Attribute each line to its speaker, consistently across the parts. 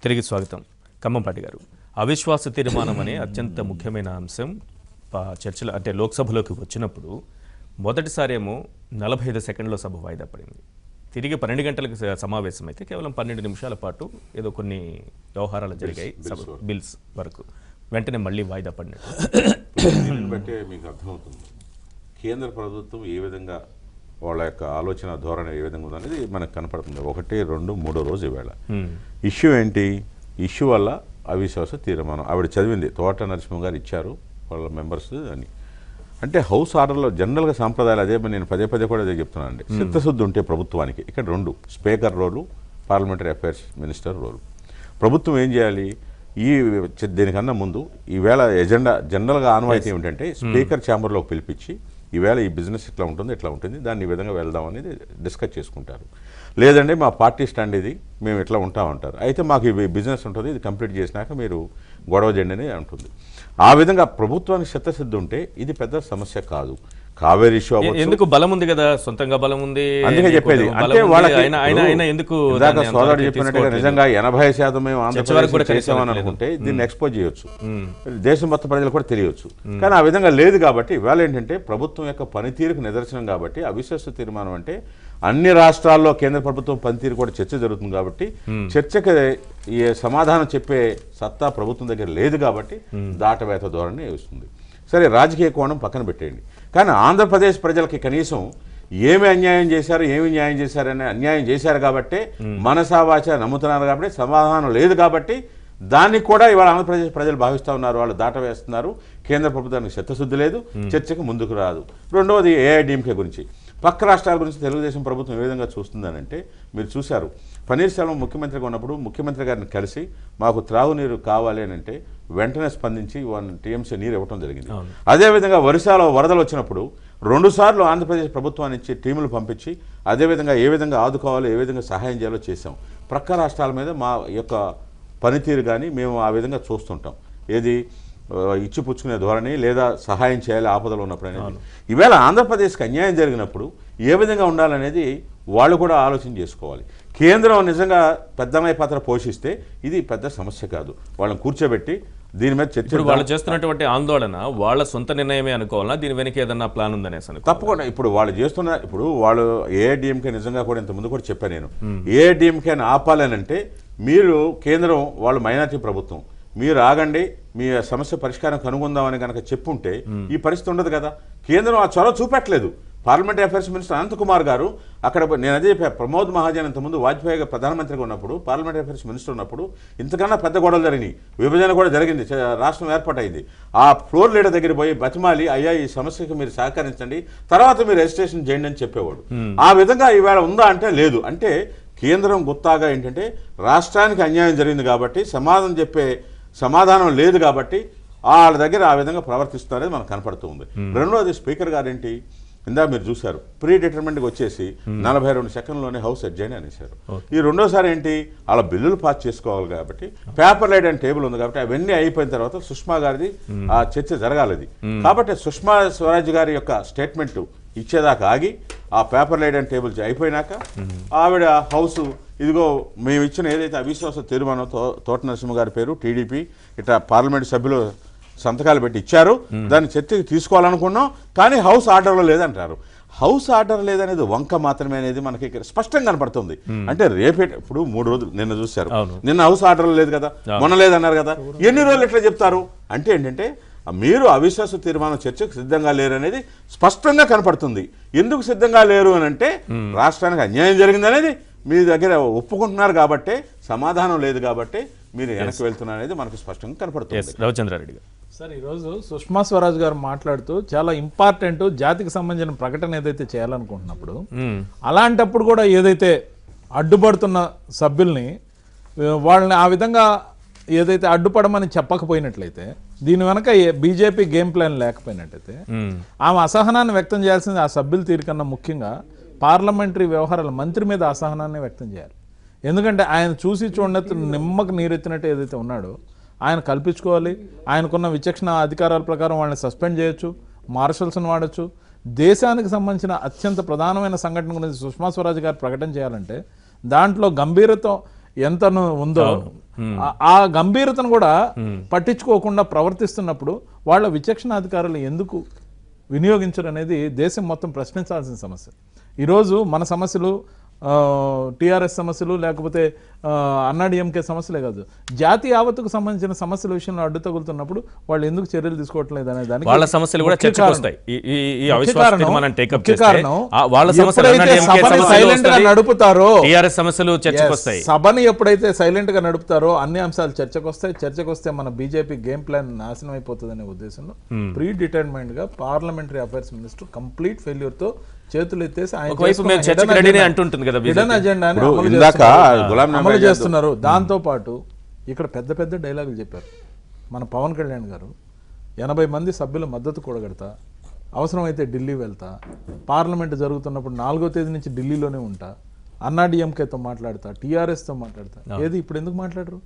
Speaker 1: తిరిగి స్వాగతం ఖమ్మంపాటి గారు అవిశ్వాస తీర్మానం అనే అత్యంత ముఖ్యమైన అంశం ప- చర్చలో అంటే లోక్సభలోకి వచ్చినప్పుడు మొదటిసారి ఏమో నలభై ఐదు సెకండ్ల సభ వాయిదా పడింది తిరిగి పన్నెండు గంటలకు స- సమావేశం అయితే కేవలం పన్నెండు నిమిషాల పాటు ఏదో కొన్ని వ్యవహారాలు జరిగాయి సభ- బిల్స్ వరకు వెంటనే మళ్ళీ వాయిదా పడినట్టు
Speaker 2: దీనిని బట్టే మీకు అర్థమవుతుంది కేంద్ర ప్రభుత్వం ఏ విధంగా వాళ్ళ యొక్క ఆలోచన ధోరణి ఏ విధంగా ఉందనేది మనకు కనపడుతుంది ఒకటి రెండు మూడో రోజు ఈవేళ ఇష్యూ ఏంటి ఇష్యూ వల్ల అవిశ్వాస తీర్మానం ఆవిడ చదివింది తోట నరసింహ గారు ఇచ్చారు వాళ్ళ మెంబర్స్ అని అంటే హౌస్ ఆర్డర్లో జనరల్గా సాంప్రదాయాలు అదే నేను పదే పదే కూడా అదే చెప్తున్నాను అండి చిత్తశుద్ధి ఉంటే ప్రభుత్వానికి ఇక్కడ రెండు speaker role parliamentary affairs minister role ప్రభుత్వం ఏం చేయాలి ఈ చ- దీనికన్నా ముందు ఈవేళ ఎజెండా జనరల్గా ఆనవాయితీ ఏమిటంటే స్పీకర్ ఛాంబర్లోకి పిలిపించి ఈవేళ ఈ బిజినెస్ ఇట్లా ఉంటుంది ఇట్లా ఉంటుంది దాన్ని ఈ విధంగా వెళ్దాం అనేది డిస్కస్ చేసుకుంటారు లేదంటే మా పార్టీ స్టాండ్ ఇది మేము ఇట్లా ఉంటామంటారు అయితే మాకు ఈ బిజినెస్ ఉంటుంది ఇది కంప్లీట్ చేసినాక మీరు గొడవ చేయండి అని ఉంటుంది ఆ విధంగా ప్రభుత్వానికి చిత్తశుద్ధి ఉంటే ఇది పెద్ద సమస్య కాదు కావేరీ ఇష్యూ
Speaker 1: ఎ-
Speaker 2: అవ్వచ్చు
Speaker 1: ఎందుకు బలం ఉంది కదా సొంతంగా బలం ఉంది
Speaker 2: అందుకే
Speaker 1: నీకు
Speaker 2: చెప్పేది
Speaker 1: బలం
Speaker 2: అంటే
Speaker 1: ఉంది,
Speaker 2: వాళ్ళకి
Speaker 1: ఆయన ఆయన ఆయన ఎందుకు
Speaker 2: ఇందాక
Speaker 1: దాన్ని
Speaker 2: సోదరుడు
Speaker 1: అంతవరకు
Speaker 2: చెప్పినట్టుగా
Speaker 1: తీసుకోవట్లేదు?
Speaker 2: నిజంగా ఎనభై శాతం మేము
Speaker 1: వరకు
Speaker 2: ఆంధ్రప్రదేశ్
Speaker 1: కూడా కనీసం
Speaker 2: చేసామని
Speaker 1: లేదు.
Speaker 2: అనుకుంటే దీన్ని ఎక్స్పోజ్ చేయొచ్చు దేశం మొత్తం ప్రజలు కూడా తెలియవచ్చు కానీ ఆ విధంగా లేదు కాబట్టి ఇవాళ ఏంటంటే ప్రభుత్వం యొక్క పనితీరుకు నిదర్శనం కాబట్టి అవిశ్వాస తీర్మానం అంటే అన్ని రాష్ట్రాల్లో కేంద్ర ప్రభుత్వం పనితీరు కూడా చర్చ జరుగుతుంది కాబట్టి చర్చకి ఈ సమాధానం చెప్పే సత్తా ప్రభుత్వం దగ్గర లేదు కాబట్టి దాటవేత ధోరణి వస్తుంది సరే రాజకీయ కోణం పక్కన పెట్టేయండి కానీ ఆంధ్రప్రదేశ్ ప్రజలకి కనీసం ఏమి అన్యాయం చేశారు ఏమి న్యాయం చేశారని అన్యాయం చేశారు కాబట్టి మనసావాచ నమ్ముతున్నారు కాబట్టి సమాధానం లేదు కాబట్టి దాన్ని కూడా ఇవాళ ఆంధ్రప్రదేశ్ ప్రజలు భావిస్తూ ఉన్నారు వాళ్ళు దాట వేస్తున్నారు కేంద్ర ప్రభుత్వానికి చిత్తశుద్ధి లేదు చర్చకు ముందుకు రాదు రెండవది ఏఐడిఎంకే గురించి పక్క రాష్ట్రాల గురించి తెలుగుదేశం ప్రభుత్వం ఏ విధంగా చూస్తుందనంటే మీరు చూశారు పన్నీర్ సెల్వం ముఖ్యమంత్రిగా ఉన్నప్పుడు ముఖ్యమంత్రి గారిని కలిసి మాకు త్రాగునీరు కావాలి అని అంటే వెంటనే స్పందించి వన్ టీఎంసీ నీరు ఇవ్వడం జరిగింది అదేవిధంగా ఒరిస్సాలో వరదలు వచ్చినప్పుడు రెండు సార్లు ఆంధ్రప్రదేశ్ ప్రభుత్వాన్ని ఇచ్చి టీములు పంపించి అదేవిధంగా ఏ విధంగా ఆదుకోవాలో ఏ విధంగా సహాయం చేయాలో చేశాం ప్రక్క రాష్ట్రాల మీద మా యొక్క పనితీరు కానీ మేము ఆ విధంగా చూస్తుంటాం ఏది ఆ, ఇచ్చిపుచ్చుకునే ధోరణి లేదా సహాయం చేయాలి ఆపదలు ఉన్నప్పుడు అనేది ఈవేళ ఆంధ్రప్రదేశ్కి అన్యాయం జరిగినప్పుడు ఏ విధంగా ఉండాలనేది వాళ్ళు కూడా ఆలోచన చేసుకోవాలి కేంద్రం నిజంగా పెద్దమయ్య పాత్ర పోషిస్తే ఇది పెద్ద సమస్య కాదు వాళ్ళని కూర్చోబెట్టి దీని మీద చర్చ
Speaker 1: ఇప్పుడు వాళ్ళు చేస్తున్నటువంటి ఆందోళన వాళ్ళ సొంత నిర్ణయమే అనుకోవాలా దీని వెనక ఏదన్నా ప్లాన్ ఉందనేసి అనుకో
Speaker 2: తప్పకుండా ఇప్పుడు వాళ్ళు చేస్తున్న ఇప్పుడు వాళ్ళు ఏఐడిఎంకే నిజంగా కూడా ఇంతకుముందు కూడా చెప్పాను నేను ఏఐడిఎంకేని ఆపాలనంటే మీరు కేంద్రం వాళ్ళు మైనార్టీ ప్రభుత్వం మీరు ఆగండి మీ సమస్య పరిష్కారం కనుగొందామని కనుక చెప్పుంటే ఈ పరిస్థితి ఉండదు కదా కేంద్రం ఆ చొరవ చూపెట్టలేదు parliamentary affairs minister Anant Kumar garu అక్కడ నేను అదే చెప్పా ప్రమోద్ మహాజన్ ఇంతకుముందు వాజ్పేయి గారు ప్రధానమంత్రిగా ఉన్నప్పుడు పార్లమెంటరీ అఫైర్స్ మినిస్టర్ ఉన్నప్పుడు ఇంతకన్నా పెద్ద గొడవలు జరిగినాయి విభజన కూడా జరిగింది చ- రాష్ట్రం ఏర్పాటైంది ఆ ఫ్లోర్ లీడర్ దగ్గర పోయి బతిమాలి అయ్యా ఈ సమస్యకు మీరు సహకరించండి తర్వాత మీరు రిజిస్ట్రేషన్ చేయండి అని చెప్పేవాడు ఆ విధంగా ఈవేళ ఉందా అంటే లేదు అంటే కేంద్రం గుత్తాగా ఏంటంటే రాష్ట్రానికి అన్యాయం జరిగింది కాబట్టి సమాధానం చెప్పే సమాధానం లేదు కాబట్టి వాళ్ళ దగ్గర ఆ విధంగా ప్రవర్తిస్తున్నారని మనకు కనపడుతుంది రెండోది స్పీకర్ గారేంటి ఇందా మీరు చూశారు ప్రీ డిటర్మెంట్కి వచ్చేసి నలభై రెండు సెకండ్లోనే హౌస్ అడ్జైన్ అనేసారు ఈ రెండోసారి ఏంటి అలా బిల్లులు పాస్ చేసుకోవాలి కాబట్టి పేపర్ లైట్ అండ్ టేబుల్ ఉంది కాబట్టి అవన్నీ అయిపోయిన తర్వాత సుష్మా గారిది ఆ చర్చ జరగాలది కాబట్టి సుష్మా స్వరాజ్ గారి యొక్క స్టేట్మెంట్ ఇచ్చేదాకా ఆగి ఆ పేపర్ లైట్ అండ్ టేబుల్ అయిపోయినాక ఆవిడ హౌస్ ఇదిగో మేము ఇచ్చిన ఏదైతే అవిశ్వాస తీర్మానం తో తోట నరసింహ గారి పేరు టీడీపీ ఇట్లా పార్లమెంట్ సభ్యులు సంతకాలు పెట్టి ఇచ్చారు దాన్ని చర్చకి తీసుకోవాలనుకున్నాం కానీ హౌస్ ఆర్డర్లో లేదంటారు హౌస్ ఆర్డర్ లేదనేది వంక మాత్రమే అనేది మనకి ఇక్కడ స్పష్టంగా కనపడుతుంది అంటే రేపే ఇప్పుడు మూడు రోజులు నిన్న చూశారు
Speaker 1: అవును.
Speaker 2: నిన్న హౌస్ ఆర్డర్ లేదు కదా మొన్న లేదన్నారు కదా ఎన్ని రోజులు ఎట్లా చెప్తారు అంటే ఏంటంటే మీరు అవిశ్వాస తీర్మానం చర్చకు సిద్ధంగా లేరు అనేది స్పష్టంగా కనపడుతుంది ఎందుకు సిద్ధంగా లేరు అని అంటే రాష్ట్రానికి అన్యాయం జరిగింది అనేది మీ దగ్గర ఒప్పుకుంటున్నారు కాబట్టి సమాధానం లేదు కాబట్టి మీరు వెనక్కి వెళ్తున్నారు అనేది మనకు స్పష్టంగా కనపడుతుంది
Speaker 1: ఎస్ రవిచంద్రారెడ్డి గారు
Speaker 3: సార్ ఈరోజు సుష్మా స్వరాజ్ గారు మాట్లాడుతూ చాలా ఇంపార్టెంట్ జాతికి సంబంధించిన ప్రకటన ఏదైతే చేయాలనుకుంటున్నప్పుడు
Speaker 1: మ్మ్.
Speaker 3: అలాంటప్పుడు కూడా ఏదైతే అడ్డుపడుతున్న సభ్యుల్ని ఆ, వాళ్ళని ఆ విధంగా ఏదైతే అడ్డుపడమని చెప్పకపోయినట్లయితే దీని వెనక బీజేపీ గేమ్ ప్లాన్ లేకపోయినట్టయితే
Speaker 1: మ్మ్.
Speaker 3: ఆమె అసహనాన్ని వ్యక్తం చేయాల్సింది ఆ సభ్యుల తీరికన్నా ముఖ్యంగా పార్లమెంటరీ వ్యవహారాల మంత్రి మీద అసహనాన్ని వ్యక్తం చేయాలి ఎందుకంటే ఆయన చూసి చూడనట్టు నిమ్మకు నీరెత్తినట్టు ఏదైతే ఉన్నాడో ఆయన కల్పించుకోవాలి ఆయనకున్న విచక్షణ అధికారాల ప్రకారం వాళ్ళని సస్పెండ్ చేయొచ్చు మార్షల్స్ని వాడచ్చు దేశానికి సంబంధించిన అత్యంత ప్రధానమైన సంఘటన గురించి సుష్మా స్వరాజ్ గారు ప్రకటన చేయాలంటే దాంట్లో గంభీరత ఎంత ఉందో ఆ- ఆ గంభీరతను కూడా పట్టించుకోకుండా ప్రవర్తిస్తున్నప్పుడు వాళ్ళ విచక్షణాధికారులు ఎందుకు వినియోగించరు అనేది దేశం మొత్తం ప్రశ్నించాల్సిన సమస్య ఈరోజు మన సమస్యలు టీఆర్ఎస్ సమస్యలు లేకపోతే అన్నాడీఎంకే సమస్యలే కాదు జాతి యావత్తుకు సంబంధించిన సమస్యల విషయంలో అడ్డు తగులుతున్నప్పుడు వాళ్ళు ఎందుకు చర్యలు తీసుకోవట్లేదు అనే దానికి
Speaker 1: వాళ్ళ సమస్యలు కూడా
Speaker 3: ముఖ్య
Speaker 1: చర్చకు
Speaker 3: కారణం-
Speaker 1: వస్తాయి ఈ- ఈ ఈ
Speaker 3: ముఖ్య
Speaker 1: అవిశ్వాస
Speaker 3: కారణం-
Speaker 1: తీర్మానం టేకప్
Speaker 3: ముఖ్య
Speaker 1: చేస్తే
Speaker 3: కారణం
Speaker 1: ఆ వాళ్ళ సమస్యలు
Speaker 3: ఎప్పుడైతే
Speaker 1: అన్నాడు, ఎంకే
Speaker 3: సభని
Speaker 1: సమస్యలు
Speaker 3: silent గా
Speaker 1: వస్తాయి.
Speaker 3: నడుపుతారో
Speaker 1: టీఆర్ఎస్ సమస్యలు చర్చకు
Speaker 3: Yes,
Speaker 1: వస్తాయి
Speaker 3: సభని ఎప్పుడైతే సైలెంట్ గా నడుపుతారో అన్ని అంశాలు చర్చకు వస్తాయి చర్చకు వస్తే మన బీజేపీ గేమ్ ప్లాన్ నాశనం అయిపోతుందనే ఉద్దేశంలో ప్రీ డిటర్మైండ్ గా parliamentary affairs minister complete failure తో చేతులు ఎత్తేసి ఆయన
Speaker 1: ఒకవైపు
Speaker 3: చేసుకున్న
Speaker 1: మేము
Speaker 3: hidden
Speaker 1: చర్చకు రెడీనే
Speaker 3: agenda-
Speaker 1: అంటుంటుంది కదా
Speaker 3: hidden
Speaker 1: BJP.
Speaker 3: agenda ని
Speaker 2: ఇప్పుడు
Speaker 3: అమలు
Speaker 2: ఇందాక
Speaker 3: చేస్తున్నారు.
Speaker 2: గులాం నబీ
Speaker 3: అమలు
Speaker 2: ఆజాద్
Speaker 3: చేస్తున్నారు దాంతో పాటు ఇక్కడ పెద్ద పెద్ద డైలాగులు చెప్పారు మన పవన్ కళ్యాణ్ గారు ఎనభై మంది సభ్యుల మద్దతు కూడగడతా అవసరమైతే ఢిల్లీ వెళ్తా పార్లమెంట్ జరుగుతున్నప్పుడు నాలుగో తేదీ నుంచి ఢిల్లీలోనే ఉంటా అన్నా డిఎంకేతో మాట్లాడతా టీఆర్ఎస్ తో మాట్లాడతా ఏది ఇప్పుడు ఎందుకు మాట్లాడరు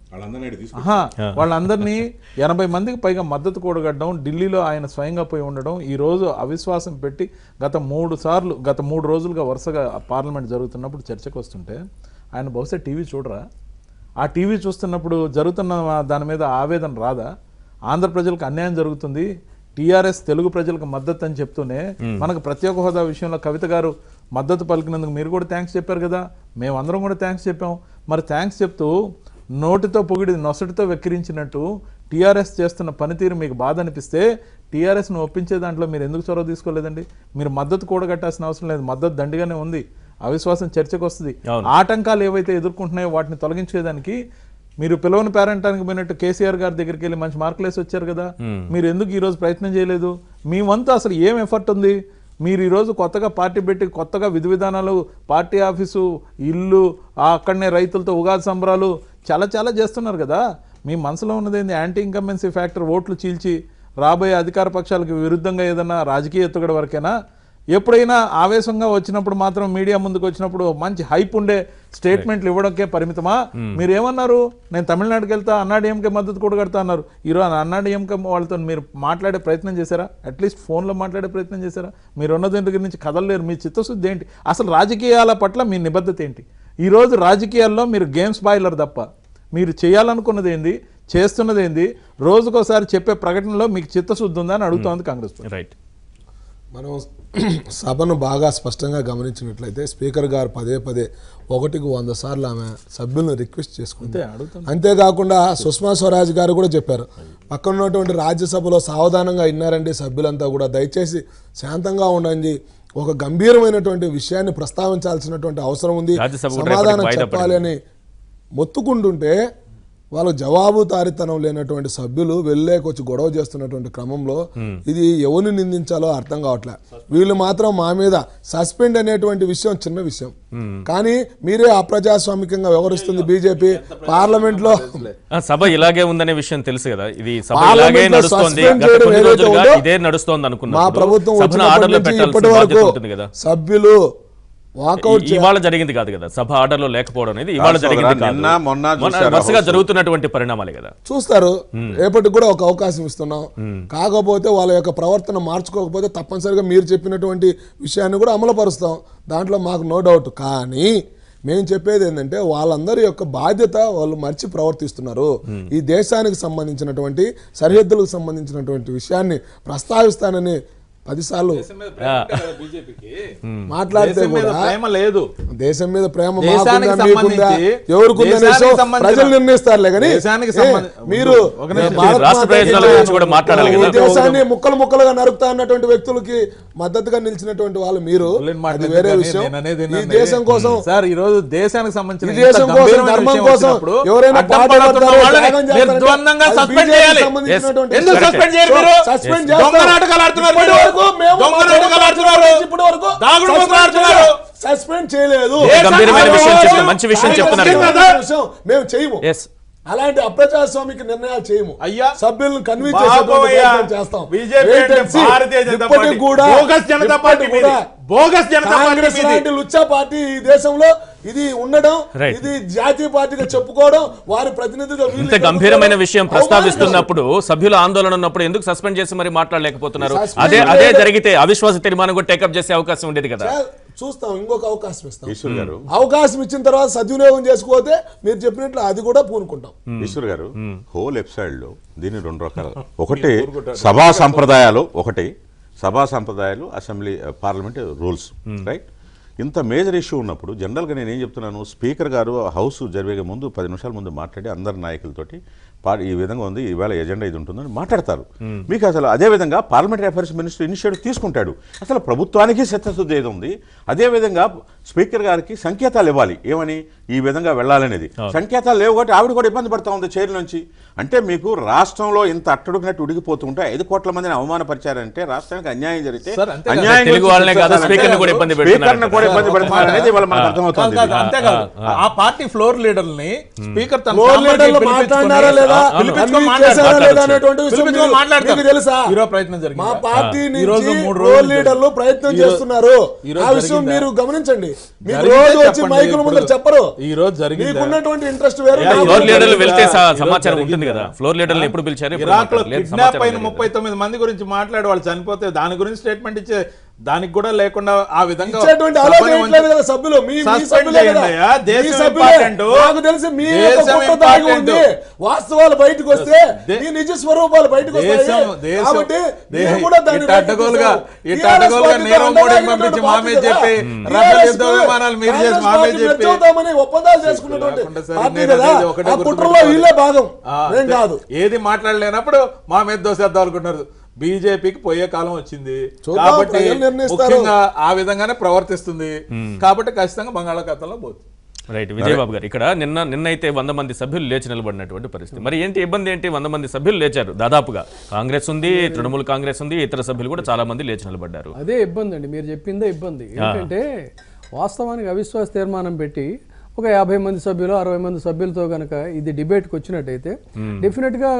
Speaker 3: ఆహా వాళ్ళందరినీ ఎనభై మందికి పైగా మద్దతు కూడగట్టడం ఢిల్లీలో ఆయన స్వయంగా పోయి ఉండడం ఈ రోజు అవిశ్వాసం పెట్టి గత మూడు సార్లు గత మూడు రోజులుగా వరుసగా పార్లమెంట్ జరుగుతున్నప్పుడు చర్చకు వస్తుంటే ఆయన బహుశా టీవీ చూడరా ఆ టీవీ చూస్తున్నప్పుడు జరుగుతున్న దాని మీద ఆవేదన రాదా ఆంధ్ర ప్రజలకు అన్యాయం జరుగుతుంది టీఆర్ఎస్ తెలుగు ప్రజలకు మద్దతు అని చెప్తూనే మనకు ప్రత్యేక హోదా విషయంలో కవిత గారు మద్దతు పలికినందుకు మీరు కూడా థ్యాంక్స్ చెప్పారు కదా మేమందరం కూడా థ్యాంక్స్ చెప్పాం మరి థ్యాంక్స్ చెప్తూ నోటితో పొగిడి నొసటితో వెక్కిరించినట్టు టీఆర్ఎస్ చేస్తున్న పనితీరు మీకు బాధ అనిపిస్తే టీఆర్ఎస్ను ఒప్పించే దాంట్లో మీరు ఎందుకు చొరవ తీసుకోలేదండి మీరు మద్దతు కూడగట్టాల్సిన అవసరం లేదు మద్దతు దండిగానే ఉంది అవిశ్వాసం చర్చకు వస్తుంది
Speaker 1: అవును.
Speaker 3: ఆటంకాలు ఏవైతే ఎదుర్కొంటున్నాయో వాటిని తొలగించేదానికి మీరు పిలవని పేరెంటానికి పోయినట్టు కేసీఆర్ గారి దగ్గరికి వెళ్ళి మంచి మార్కులు వేసి వచ్చారు కదా మీరు ఎందుకు ఈ రోజు ప్రయత్నం చేయలేదు మీ వంతు అసలు ఏం ఎఫర్ట్ ఉంది మీరు ఈ రోజు కొత్తగా పార్టీ పెట్టి కొత్తగా విధి విధానాలు పార్టీ ఆఫీసు ఇల్లు ఆ అక్కడనే రైతులతో ఉగాది సంబరాలు చాలా చాలా చేస్తున్నారు కదా మీ మనసులో ఉన్నది ఏంది యాంటీ ఇన్కంబెన్సీ ఫ్యాక్టర్ ఓట్లు చీల్చి రాబోయే అధికార పక్షాలకు విరుద్ధంగా ఏదన్నా రాజకీయ ఎత్తుగడ వరకేనా ఎప్పుడైనా ఆవేశంగా వచ్చినప్పుడు మాత్రం మీడియా ముందుకు వచ్చినప్పుడు మంచి హైప్ ఉండే స్టేట్మెంట్లు ఇవ్వడంకే పరిమితమా మీరు ఏమన్నారు నేను తమిళనాడుకి వెళ్తా అన్నాడీఎంకే మద్దతు కూడా కడతా అన్నారు ఈరోజు అన్నాడీఎంకే వాళ్ళతో మీరు మాట్లాడే ప్రయత్నం చేశారా అట్లీస్ట్ ఫోన్లో మాట్లాడే ప్రయత్నం చేశారా మీరు ఉన్న దగ్గర నుంచి కదలలేరు మీ చిత్తశుద్ధి ఏంటి అసలు రాజకీయాల పట్ల మీ నిబద్ధత ఏంటి ఈరోజు రాజకీయాల్లో మీరు గేమ్స్ బాయిలర్ తప్ప మీరు చేయాలనుకున్నది ఏంది చేస్తున్నది ఏంది రోజుకోసారి చెప్పే ప్రకటనలో మీకు చిత్తశుద్ధి ఉందా అని అడుగుతోంది కాంగ్రెస్ పార్టీ.
Speaker 1: రైట్
Speaker 4: మనం సభను బాగా స్పష్టంగా గమనించినట్లయితే స్పీకర్ గారు పదే పదే ఒకటికి వంద సార్లు ఆమె సభ్యులను రిక్వెస్ట్ చేసుకుంది
Speaker 3: అంతే అడుగుతాను
Speaker 4: అంతేకాకుండా సుష్మా స్వరాజ్ గారు కూడా చెప్పారు పక్కన ఉన్నటువంటి రాజ్యసభలో సావధానంగా విన్నారండి సభ్యులంతా కూడా దయచేసి శాంతంగా ఉండండి ఒక గంభీరమైనటువంటి విషయాన్ని ప్రస్తావించాల్సినటువంటి అవసరం ఉంది
Speaker 1: రాజ్యసభ కూడా
Speaker 4: సమాధానం
Speaker 1: రేపటికి వాయిదా
Speaker 4: చెప్పాలి అని మొత్తుకుంటుంటే వాళ్ళు జవాబుదారితనం లేనటువంటి సభ్యులు వెళ్ళేకొచ్చి గొడవ చేస్తున్నటువంటి క్రమంలో ఇది ఎవరిని నిందించాలో అర్థం కావట్లే వీళ్ళు మాత్రం మా మీద సస్పెండ్ అనేటువంటి విషయం చిన్న విషయం కానీ మీరే అప్రజాస్వామికంగా వ్యవహరిస్తుంది బీజేపీ పార్లమెంట్ లో
Speaker 1: ఆ, సభ ఇలాగే ఉందనే విషయం తెలుసు కదా ఇది సభ
Speaker 4: పార్లమెంట్
Speaker 1: ఇలాగే
Speaker 4: లో
Speaker 1: నడుస్తోంది
Speaker 4: సస్పెండ్
Speaker 1: గత
Speaker 4: చేయడం
Speaker 1: కొన్ని
Speaker 4: ఏదైతే
Speaker 1: రోజులుగా
Speaker 4: ఉందో,
Speaker 1: ఇదే నడుస్తోంది
Speaker 4: మా
Speaker 1: అనుకున్నప్పుడు
Speaker 4: ప్రభుత్వం
Speaker 1: సభను
Speaker 4: వచ్చినప్పటి
Speaker 1: ఆర్డర్లో
Speaker 4: నుంచి
Speaker 1: పెట్టాల్సిన
Speaker 4: ఇప్పటి
Speaker 1: బాధ్యత
Speaker 4: వరకు
Speaker 1: ఉంటుంది కదా
Speaker 4: సభ్యులు వాకౌట్
Speaker 1: ఈ- ఇవాళ జరిగింది కాదు కదా సభ ఆర్డర్లో లేకపోవడం అనేది ఇవాళ
Speaker 2: కాదు
Speaker 1: జరిగింది
Speaker 2: సోదరా,
Speaker 1: కాదు
Speaker 2: నిన్న, మొన్న
Speaker 1: మొన్న
Speaker 2: చూశారు
Speaker 1: వరుసగా
Speaker 2: హౌస్.
Speaker 1: జరుగుతున్నటువంటి పరిణామాలే కదా
Speaker 4: చూస్తారు రేపటికి కూడా ఒక అవకాశం ఇస్తున్నాం కాకపోతే వాళ్ళ యొక్క ప్రవర్తన మార్చుకోకపోతే తప్పనిసరిగా మీరు చెప్పినటువంటి విషయాన్ని కూడా అమలుపరుస్తాం దాంట్లో మాకు నో డౌట్ కానీ మేము చెప్పేది ఏంటంటే వాళ్ళందరి యొక్క బాధ్యత వాళ్ళు మర్చి ప్రవర్తిస్తున్నారు ఈ దేశానికి సంబంధించినటువంటి సరిహద్దులకు సంబంధించినటువంటి విషయాన్ని ప్రస్తావిస్తానని పదిసార్లు
Speaker 1: ఆ,
Speaker 4: మాట్లాడితే
Speaker 3: దేశం మీద
Speaker 4: కూడా
Speaker 3: ప్రేమ లేదు
Speaker 4: దేశం మీద ప్రేమ
Speaker 3: దేశానికి
Speaker 4: మాకుందా, మీకుందా,
Speaker 3: సంబంధించి-
Speaker 4: ఎవరికుందా అనే
Speaker 3: దేశానికి
Speaker 4: విషయం
Speaker 3: సంబంధించిన-
Speaker 4: ప్రజలు నిర్ణయిస్తారులే కానీ
Speaker 3: దేశానికి
Speaker 4: ఏ,
Speaker 3: సంబంధ-
Speaker 4: మీరు
Speaker 3: ఒక నిమిషం.
Speaker 4: భారత్
Speaker 1: రాష్ట్ర
Speaker 4: మాతకి
Speaker 1: ప్రయోజనాల
Speaker 4: జై
Speaker 1: గురించి కూడా మాట్లాడాలి
Speaker 4: ఈ
Speaker 1: కదా.
Speaker 4: దేశాన్ని ముక్కలు ముక్కలుగా నరుకుతా అన్నటువంటి వ్యక్తులకి మద్దతుగా నిలిచినటువంటి వాళ్ళు మీరు
Speaker 3: బుల్లెట్ మాట
Speaker 4: అది వేరే
Speaker 3: ఎందుకని
Speaker 4: విషయం
Speaker 3: నేను అనేది
Speaker 4: ఈ
Speaker 3: ఏంటంటే,
Speaker 4: దేశం కోసం
Speaker 3: సార్ ఈ రోజు దేశానికి సంబంధించిన
Speaker 4: ఈ
Speaker 3: ఇంత
Speaker 4: దేశం కోసం,
Speaker 3: గంభీరమైన
Speaker 4: ధర్మం
Speaker 3: విషయం
Speaker 4: కోసం
Speaker 3: వచ్చినప్పుడు
Speaker 4: ఎవరైనా
Speaker 3: అడ్డం
Speaker 4: పాటు
Speaker 3: పడుతున్న
Speaker 4: పడతారో,
Speaker 3: వాళ్ళని
Speaker 4: త్యాగం చేస్తారంటే
Speaker 3: నిర్ద్వందంగా
Speaker 4: అది
Speaker 3: సస్పెండ్
Speaker 4: BJP
Speaker 3: చేయాలి
Speaker 4: సంబంధించినటువంటి
Speaker 3: ఎందుకు
Speaker 4: విషయం.
Speaker 3: సస్పెండ్ చేయరు మీరు
Speaker 4: సస్పెండ్
Speaker 3: దొంగ
Speaker 4: చేస్తాం.
Speaker 3: నాటకాలు ఆడుతున్నారు
Speaker 4: ఇప్పటి
Speaker 3: మీరు.
Speaker 4: వరకు మేము
Speaker 3: దొంగ
Speaker 4: మా
Speaker 3: నాటకాలు ఆడుతున్నారు
Speaker 4: ఇప్పటి వరకు
Speaker 3: దాగుడు మూతలు
Speaker 4: సస్పెండ్
Speaker 3: ఆడుతున్నారు.
Speaker 4: చేయలేదు. సస్పెండ్ చేయలేదు
Speaker 1: ఏ గంభీరమైన విషయం
Speaker 4: ఆ
Speaker 1: చెప్తున్నారు, మంచి విషయం
Speaker 4: ఆ
Speaker 1: చెప్తున్నారు
Speaker 4: విషయం
Speaker 3: కదా.
Speaker 4: విషయం మేము చేయము
Speaker 1: ఎస్
Speaker 4: అలాంటి అప్రజాస్వామిక నిర్ణయాలు చేయము
Speaker 3: అయ్యా.
Speaker 4: సభ్యులను కన్విన్స్
Speaker 3: బాబోయ్
Speaker 4: చేసేటువంటి
Speaker 3: అయ్యా.
Speaker 4: ప్రయత్నం చేస్తాం
Speaker 3: బీజేపీ
Speaker 4: Wait
Speaker 3: అంటే
Speaker 4: and see.
Speaker 3: భారతీయ జనతా
Speaker 4: ఇప్పటికి
Speaker 3: పార్టీ.
Speaker 4: కూడా
Speaker 3: బోగస్ జనతా పార్టీ
Speaker 4: ఇప్పటికి కూడా
Speaker 3: మీది. బోగస్ జనతా పార్టీ
Speaker 4: కాంగ్రెస్
Speaker 3: మీది.
Speaker 4: లాంటి లుచ్చా పార్టీ ఈ దేశంలో ఇది ఉండడం
Speaker 1: Right.
Speaker 4: ఇది జాతీయ పార్టీగా చెప్పుకోవడం వారి ప్రతినిధిగా వీళ్ళు
Speaker 1: ఇంత గంభీరమైన
Speaker 4: చెప్పుకోవడం
Speaker 1: విషయం
Speaker 4: అవమానం.
Speaker 1: ప్రస్తావిస్తున్నప్పుడు సభ్యుల ఆందోళన ఉన్నప్పుడు ఎందుకు సస్పెండ్ చేసి మరి మాట్లాడలేకపోతున్నారు
Speaker 4: Suspend
Speaker 1: అదే అదే
Speaker 4: లేదు.
Speaker 1: జరిగితే అవిశ్వాస తీర్మానం కూడా టేకప్ చేసే అవకాశం ఉండేది కదా
Speaker 4: చే- చూస్తాం ఇంకొక అవకాశం ఇస్తాం
Speaker 2: ఈశ్వర్ గారు
Speaker 4: అవకాశం ఇచ్చిన తర్వాత సద్వినియోగం చేసుకోతే మీరు చెప్పినట్లు అది కూడా పూనుకుంటాం
Speaker 2: ఈశ్వర్ గారు హోల్ ఎపిసైడ్ లో దీన్ని రెండు రకాలు ఒకటి సభా సంప్రదాయాలు ఒకటి సభా సంప్రదాయాలు అసెంబ్లీ పార్లమెంట్ రూల్స్ రైట్ ఇంత మేజర్ ఇష్యూ ఉన్నప్పుడు జనరల్గా నేను ఏం చెప్తున్నాను స్పీకర్ గారు హౌస్ జరిగే ముందు పది నిమిషాల ముందు మాట్లాడి అందరి నాయకులతోటి పా- ఈ విధంగా ఉంది ఈవేళ ఎజెండా ఇది ఉంటుందని మాట్లాడతారు మీకు అసలు అదే విధంగా పార్లమెంటరీ అఫైర్స్ మినిస్టర్ ఇనిషియేటివ్ తీసుకుంటాడు అసలు ప్రభుత్వానికి చిత్తశుద్ధి ఏది ఉంది అదే విధంగా స్పీకర్ గారికి సంకేతాలు ఇవ్వాలి ఏమని ఈ విధంగా వెళ్ళాలనేది సంకేతాలు లేవు కాబట్టి ఆవిడ కూడా ఇబ్బంది పడతా ఉంది చైర్ నుంచి అంటే మీకు రాష్ట్రంలో ఇంత అట్టడుగునట్టు ఉడిగిపోతుంటే ఐదు కోట్ల మందిని అవమానపరిచారంటే రాష్ట్రానికి అన్యాయం జరిగితే
Speaker 3: సార్, అంతే కదా.
Speaker 2: అన్యాయం
Speaker 1: తెలుగు
Speaker 2: గురించి
Speaker 1: వాళ్ళనే కాదు,
Speaker 2: చర్చించాలంటే
Speaker 1: స్పీకర్ని కూడా ఇబ్బంది
Speaker 2: స్పీకర్ని
Speaker 1: పెడుతున్నారు.
Speaker 2: కూడా ఇబ్బంది పెడుతున్నారు అనేది వాళ్ళ మనకు
Speaker 3: కాదు,
Speaker 2: అర్థమవుతుంది
Speaker 3: కాదు, అంతేకాదు ఆ పార్టీ ఫ్లోర్ లీడర్ని స్పీకర్ తన
Speaker 4: ఫ్లోర్
Speaker 3: ఛాంబర్కి
Speaker 4: లీడర్లు
Speaker 3: పిలిపించుకొని-
Speaker 4: మాట్లాడినారా లేదా
Speaker 3: ఆ, పిలిపించుకొని
Speaker 4: అన్ని
Speaker 3: మాట్లాడతారు.
Speaker 4: చేశారా లేదా
Speaker 1: మాట్లాడొచ్చు.
Speaker 4: అనేటువంటి విషయం
Speaker 3: పిలిపించుకొని
Speaker 4: మీకు-
Speaker 3: మాట్లాడతారు.
Speaker 4: మీకు తెలుసా
Speaker 3: ఈరోజు ప్రయత్నం జరిగింది.
Speaker 4: మా పార్టీ
Speaker 3: ఈ రోజు
Speaker 4: నుంచి
Speaker 3: మూడు
Speaker 4: ఫ్లోర్
Speaker 3: రోజులు
Speaker 4: లీడర్లు ప్రయత్నం
Speaker 3: ఈ రోజు-
Speaker 4: చేస్తున్నారు
Speaker 3: ఈ రోజు
Speaker 4: ఆ విషయం
Speaker 3: జరిగిందా?
Speaker 4: మీరు గమనించండి మీకు
Speaker 3: జరిగితే
Speaker 4: రోజు వచ్చి
Speaker 3: చెప్పండి.
Speaker 4: మైకుల ముందర
Speaker 3: ఇప్పుడు
Speaker 4: చెప్పరు
Speaker 3: ఈ రోజు జరిగిందా?
Speaker 4: మీకున్నటువంటి ఇంట్రెస్ట్ వేరు
Speaker 3: యా,
Speaker 4: నాకు
Speaker 1: ఫ్లోర్
Speaker 3: ఈరోజు
Speaker 1: లీడర్లు
Speaker 3: జరిగిందా?
Speaker 1: వెళ్తే స-
Speaker 3: ఈరోజు
Speaker 1: సమాచారం ఉంటుంది
Speaker 3: జరిగిందా?
Speaker 1: కదా ఫ్లోర్ లీడర్లు ఎప్పుడు పిలిచారు ఎప్పుడు
Speaker 3: ఇరాక్ లో
Speaker 1: మాట్లాడారు? లేదు,
Speaker 3: కిడ్నాప్
Speaker 1: సమాచారం
Speaker 3: అయిన
Speaker 1: లేదు.
Speaker 3: ముప్పై తొమ్మిది మంది గురించి మాట్లాడి వాళ్ళు చనిపోతే దాని గురించి స్టేట్మెంట్ ఇచ్చే దానికి కూడా లేకుండా ఆ విధంగా
Speaker 4: ఇచ్చేటువంటి
Speaker 3: సభని
Speaker 4: ఆలోచన
Speaker 3: వంచి-
Speaker 4: ఏంట్లేదు కదా సభ్యులు మీ మీ
Speaker 3: Suspend
Speaker 4: సభ్యులే కదా
Speaker 3: చేయండి అయ్యా.
Speaker 4: మీ
Speaker 3: దేశం
Speaker 4: సభ్యులే.
Speaker 3: important.
Speaker 4: నాకు తెలిసి మీ యొక్క
Speaker 3: దేశం
Speaker 4: కుట్ర దాగి
Speaker 3: important.
Speaker 4: ఉంది వాస్తవాలు బయటకు వస్తే
Speaker 3: దే-
Speaker 4: మీ నిజ స్వరూపాలు బయటకు వస్తాయి
Speaker 3: దేశం దేశం
Speaker 4: కాబట్టి
Speaker 3: దే-
Speaker 4: మీరు కూడా దాన్ని
Speaker 3: ఇట్ట అడ్డగోలుగా
Speaker 4: వ్యతిరేకించారు.
Speaker 3: ఇట్ట
Speaker 4: TRS
Speaker 3: అడ్డగోలుగా
Speaker 4: పార్టీతో
Speaker 3: నీరవ్ మోడీని
Speaker 4: అండగా
Speaker 3: పంపించి
Speaker 4: ఉన్నటువంటి
Speaker 3: మా మీద
Speaker 4: పార్టీ
Speaker 3: చెప్పి
Speaker 4: కదా.
Speaker 3: రఫేల్
Speaker 4: TRS
Speaker 3: యుద్ధ
Speaker 4: కు
Speaker 3: విమానాలు మీరు చేసి
Speaker 4: కాంగ్రెస్
Speaker 3: మా మీద
Speaker 4: పార్టీ
Speaker 3: చెప్పి
Speaker 4: మెచ్చవుతామని ఒప్పందాలు చేసుకున్నటువంటి
Speaker 3: రాకుండా సరే,
Speaker 4: పార్టీ
Speaker 3: నేను
Speaker 4: కదా
Speaker 3: అనేది ఒకటే
Speaker 4: ఆ కుట్రలో
Speaker 3: గుర్తుపెట్టుకోవాలి.
Speaker 4: వీళ్ళే భాగం
Speaker 3: ఆ,
Speaker 4: నేను
Speaker 3: అదే.
Speaker 4: కాదు
Speaker 3: ఏది మాట్లాడలేనప్పుడు మా మీద దోసేద్దాం అనుకున్నారు బీజేపీకి పోయే కాలం వచ్చింది
Speaker 4: చూద్దాం,
Speaker 3: కాబట్టి
Speaker 4: ప్రజలు నిర్ణయిస్తారు.
Speaker 3: ముఖ్యంగా ఆ విధంగానే ప్రవర్తిస్తుంది కాబట్టి ఖచ్చితంగా బంగాళాఖాతంలో పోతుంది
Speaker 1: రైట్ విజయబాబు గారు ఇక్కడ నిన్న నిన్నైతే వంద మంది సభ్యులు లేచి నిలబడినటువంటి పరిస్థితి మరి ఏంటి ఇబ్బంది ఏంటి వంద మంది సభ్యులు లేచారు దాదాపుగా కాంగ్రెస్ ఉంది తృణమూల్ కాంగ్రెస్ ఉంది ఇతర సభ్యులు కూడా చాలా మంది లేచి నిలబడ్డారు
Speaker 5: అదే ఇబ్బంది అండి మీరు చెప్పిందే ఇబ్బంది ఏంటంటే వాస్తవానికి అవిశ్వాస తీర్మానం పెట్టి ఒక యాభై మంది సభ్యులు అరవై మంది సభ్యులతో కనుక ఇది డిబేట్కి వచ్చినట్టయితే డెఫినెట్గా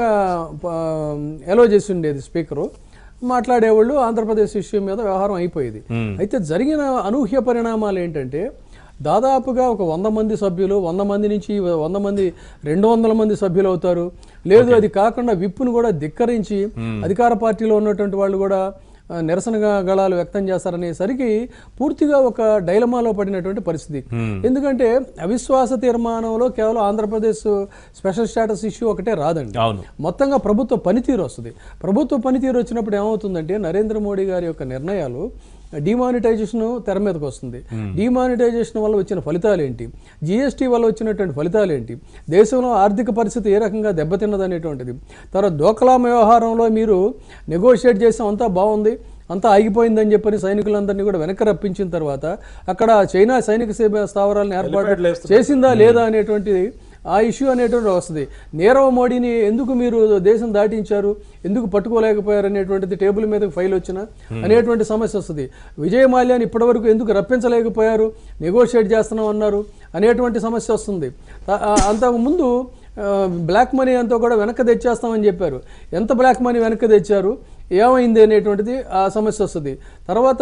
Speaker 5: ఎలో చేసి ఉండేది స్పీకరు మాట్లాడేవాళ్ళు ఆంధ్రప్రదేశ్ ఇష్యూ మీద వ్యవహారం అయిపోయేది అయితే జరిగిన అనూహ్య పరిణామాలు ఏంటంటే దాదాపుగా ఒక వంద మంది సభ్యులు వంద మంది నుంచి వంద మంది రెండు వందల మంది సభ్యులు అవుతారు లేదు అది కాకుండా విప్పును కూడా ధిక్కరించి అధికార పార్టీలో ఉన్నటువంటి వాళ్ళు కూడా ఆ, నిరసనగా గళాలు వ్యక్తం చేస్తారనేసరికి పూర్తిగా ఒక డైలమాలో పడినటువంటి పరిస్థితి ఎందుకంటే అవిశ్వాస తీర్మానంలో కేవలం ఆంధ్రప్రదేశ్ స్పెషల్ స్టేటస్ ఇష్యూ ఒకటే రాదండి
Speaker 1: అవును
Speaker 5: మొత్తంగా ప్రభుత్వ పనితీరు వస్తుంది ప్రభుత్వ పనితీరు వచ్చినప్పుడు ఏమవుతుందంటే నరేంద్ర మోడీ గారి యొక్క నిర్ణయాలు డిమానిటైజేషన్ తెర మీదకి వస్తుంది డిమానిటైజేషన్ వల్ల వచ్చిన ఫలితాలు ఏంటి జిఎస్టీ వల్ల వచ్చినటువంటి ఫలితాలు ఏంటి దేశంలో ఆర్థిక పరిస్థితి ఏ రకంగా దెబ్బతిన్నది అనేటువంటిది తర్వాత డోకలా వ్యవహారంలో మీరు నెగోషియేట్ చేసాం అంతా బాగుంది అంతా ఆగిపోయిందని చెప్పని సైనికులందరినీ కూడా వెనక్కి రప్పించిన తర్వాత అక్కడ చైనా సైనిక సేవ స్థావరాలను ఏర్పాటు చేసిందా లేదా అనేటువంటిది ఆ ఇష్యూ అనేటువంటి వస్తుంది నీరవ్ మోడీని ఎందుకు మీరు దేశం దాటించారు ఎందుకు పట్టుకోలేకపోయారు అనేటువంటిది టేబుల్ మీద ఫైల్ వచ్చిన అనేటువంటి సమస్య వస్తుంది విజయ మాల్యాన్ని ఇప్పటివరకు ఎందుకు రప్పించలేకపోయారు నెగోషియేట్ చేస్తున్నాం అన్నారు అనేటువంటి సమస్య వస్తుంది త- ఆ- అంతకుముందు ఆ, బ్లాక్ మనీ అంతా కూడా వెనక్కి తెచ్చేస్తామని చెప్పారు ఎంత బ్లాక్ మనీ వెనక్కి తెచ్చారు ఏమైంది అనేటువంటిది ఆ సమస్య వస్తుంది తర్వాత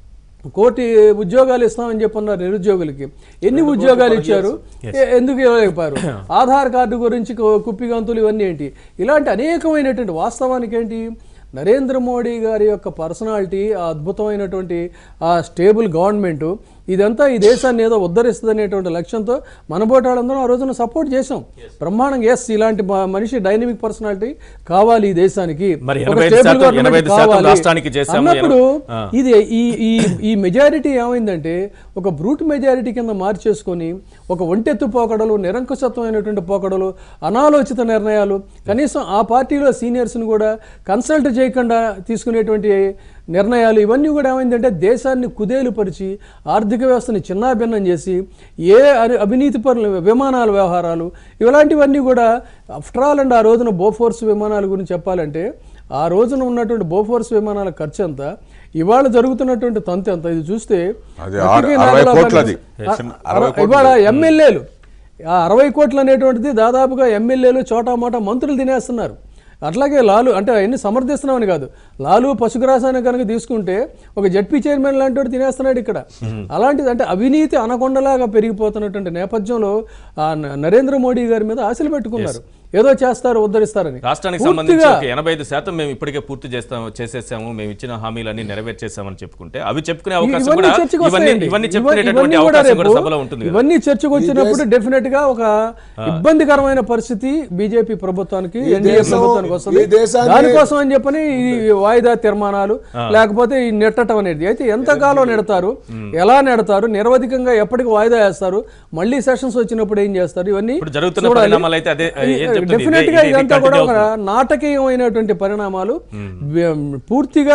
Speaker 5: కోటి ఉద్యోగాలు ఇస్తామని చెప్పన్నారు నిరుద్యోగులకి ఎన్ని ఉద్యోగాలు ఇచ్చారు ఎ- ఎందుకు ఇవ్వలేకపోయారు ఆధార్ కార్డు గురించి కు- కుప్పిగంతులు ఇవన్నీ ఏంటి ఇలాంటి అనేకమైనటువంటి వాస్తవానికి ఏంటి నరేంద్ర మోడీ గారి యొక్క పర్సనాలిటీ ఆ అద్భుతమైనటువంటి ఆ స్టేబుల్ గవర్నమెంట్ ఇదంతా ఈ దేశాన్ని ఏదో ఉద్ధరిస్తుంది అనేటువంటి లక్ష్యంతో మనబోటాళ్ళందరం ఆ రోజున సపోర్ట్ చేసాం బ్రహ్మాండంగా ఎస్ ఇలాంటి మ- మనిషి డైనమిక్ పర్సనాలిటీ కావాలి ఈ దేశానికి
Speaker 1: మరి
Speaker 5: ఒక
Speaker 1: 85
Speaker 5: stable
Speaker 1: శాతం-
Speaker 5: government
Speaker 1: 85 శాతం
Speaker 5: కావాలి.
Speaker 1: రాష్ట్రానికి చేశాము,
Speaker 5: అన్నప్పుడు
Speaker 1: ఆ.
Speaker 5: ఇది ఈ ఈ ఈ మెజారిటీ ఏమైందంటే ఒక బ్రూట్ మెజారిటీ కింద మార్చేసుకొని ఒక ఒంటెత్తు పోకడలు నిరంకుశత్వమైనటువంటి పోకడలు అనాలోచిత నిర్ణయాలు కనీసం ఆ పార్టీలో సీనియర్స్ని కూడా కన్సల్ట్ చేయకుండా తీసుకునేటువంటి నిర్ణయాలు ఇవన్నీ కూడా ఏమైందంటే దేశాన్ని కుదేలుపరిచి ఆర్థిక వ్యవస్థని చిన్నాభిన్నం చేసి ఏ అరి- అవినీతి పరుల విమానాల వ్యవహారాలు ఇలాంటివన్నీ కూడా ఆఫ్టర్ ఆల్ అండ్ ఆ రోజున బోఫోర్స్ విమానాల గురించి చెప్పాలంటే ఆ రోజున ఉన్నటువంటి బోఫోర్స్ విమానాల ఖర్చు ఎంత ఇవాళ జరుగుతున్నటువంటి తంతు ఎంత ఇది చూస్తే
Speaker 2: అది
Speaker 5: ప్రతికి
Speaker 2: ఆరు-
Speaker 5: నాలుగు
Speaker 2: అరవై
Speaker 5: లాభాలు-
Speaker 2: కోట్లది.
Speaker 5: ఆ,
Speaker 2: అరవై కోట్లు.
Speaker 5: ఇవాళ ఎమ్మెల్యేలు ఆ అరవై కోట్లు అనేటువంటిది దాదాపుగా ఎమ్మెల్యేలు చోటా మోటా మంత్రులు తినేస్తున్నారు అట్లాగే లాలు అంటే అవన్నీ సమర్థిస్తున్నామని కాదు లాలు పశుగ్రాసాన్ని కనుక తీసుకుంటే ఒక జడ్పీ చైర్మన్ లాంటి వాడు తినేస్తున్నాడు ఇక్కడ అలాంటిది అంటే అవినీతి అనకొండలాగా పెరిగిపోతున్నటువంటి నేపథ్యంలో ఆ న- నరేంద్ర మోడీ గారి మీద ఆశలు పెట్టుకున్నారు ఏదో చేస్తారు ఉద్ధరిస్తారని
Speaker 1: రాష్ట్రానికి
Speaker 5: పూర్తిగా
Speaker 1: సంబంధించి ఒక ఎనభై ఐదు శాతం మేము ఇప్పటికే పూర్తి చేస్తాం చేసేసాము మేము ఇచ్చిన హామీలన్నీ నెరవేర్చేసామని చెప్పుకుంటే అవి చెప్పుకునే అవకాశం
Speaker 5: ఇవన్నీ
Speaker 1: కూడా
Speaker 5: చర్చకు
Speaker 1: ఇవన్నీ
Speaker 5: వస్తాయండి.
Speaker 1: ఇవన్నీ
Speaker 5: ఇవ-
Speaker 1: చెప్పుకునేటటువంటి
Speaker 5: ఇవన్నీ కూడా
Speaker 1: అవకాశం కూడా
Speaker 5: రేపు
Speaker 1: సభలో ఉంటుంది కదా
Speaker 5: ఇవన్నీ చర్చకు వచ్చినప్పుడు డెఫినెట్ గా ఒక ఇబ్బందికరమైన పరిస్థితి బీజేపీ ప్రభుత్వానికి
Speaker 4: ఈ
Speaker 5: ఎన్డీఏ
Speaker 4: దేశం-
Speaker 5: ప్రభుత్వానికి వస్తుంది
Speaker 4: ఈ దేశాన్ని-
Speaker 5: దానికోసం అని చెప్పని ఈ వాయిదా తీర్మానాలు లేకపోతే ఈ నెట్టడం అనేది అయితే ఎంతకాలం నెడతారు ఎలా నెడతారు నిరవధికంగా ఎప్పటికి వాయిదా వేస్తారు మళ్ళీ సెషన్స్ వచ్చినప్పుడు ఏం చేస్తారు ఇవన్నీ
Speaker 1: ఇప్పుడు జరుగుతున్న
Speaker 5: చూడాలి.
Speaker 1: పరిణామాలు అయితే అదే ఏం చెప్తుంది?
Speaker 5: డెఫినెట్
Speaker 1: ఇదే-
Speaker 5: గా
Speaker 1: ఇది
Speaker 5: ఇదంతా కూడా
Speaker 1: continue
Speaker 5: ఒక నాటకీయమైనటువంటి పరిణామాలు వ్య- పూర్తిగా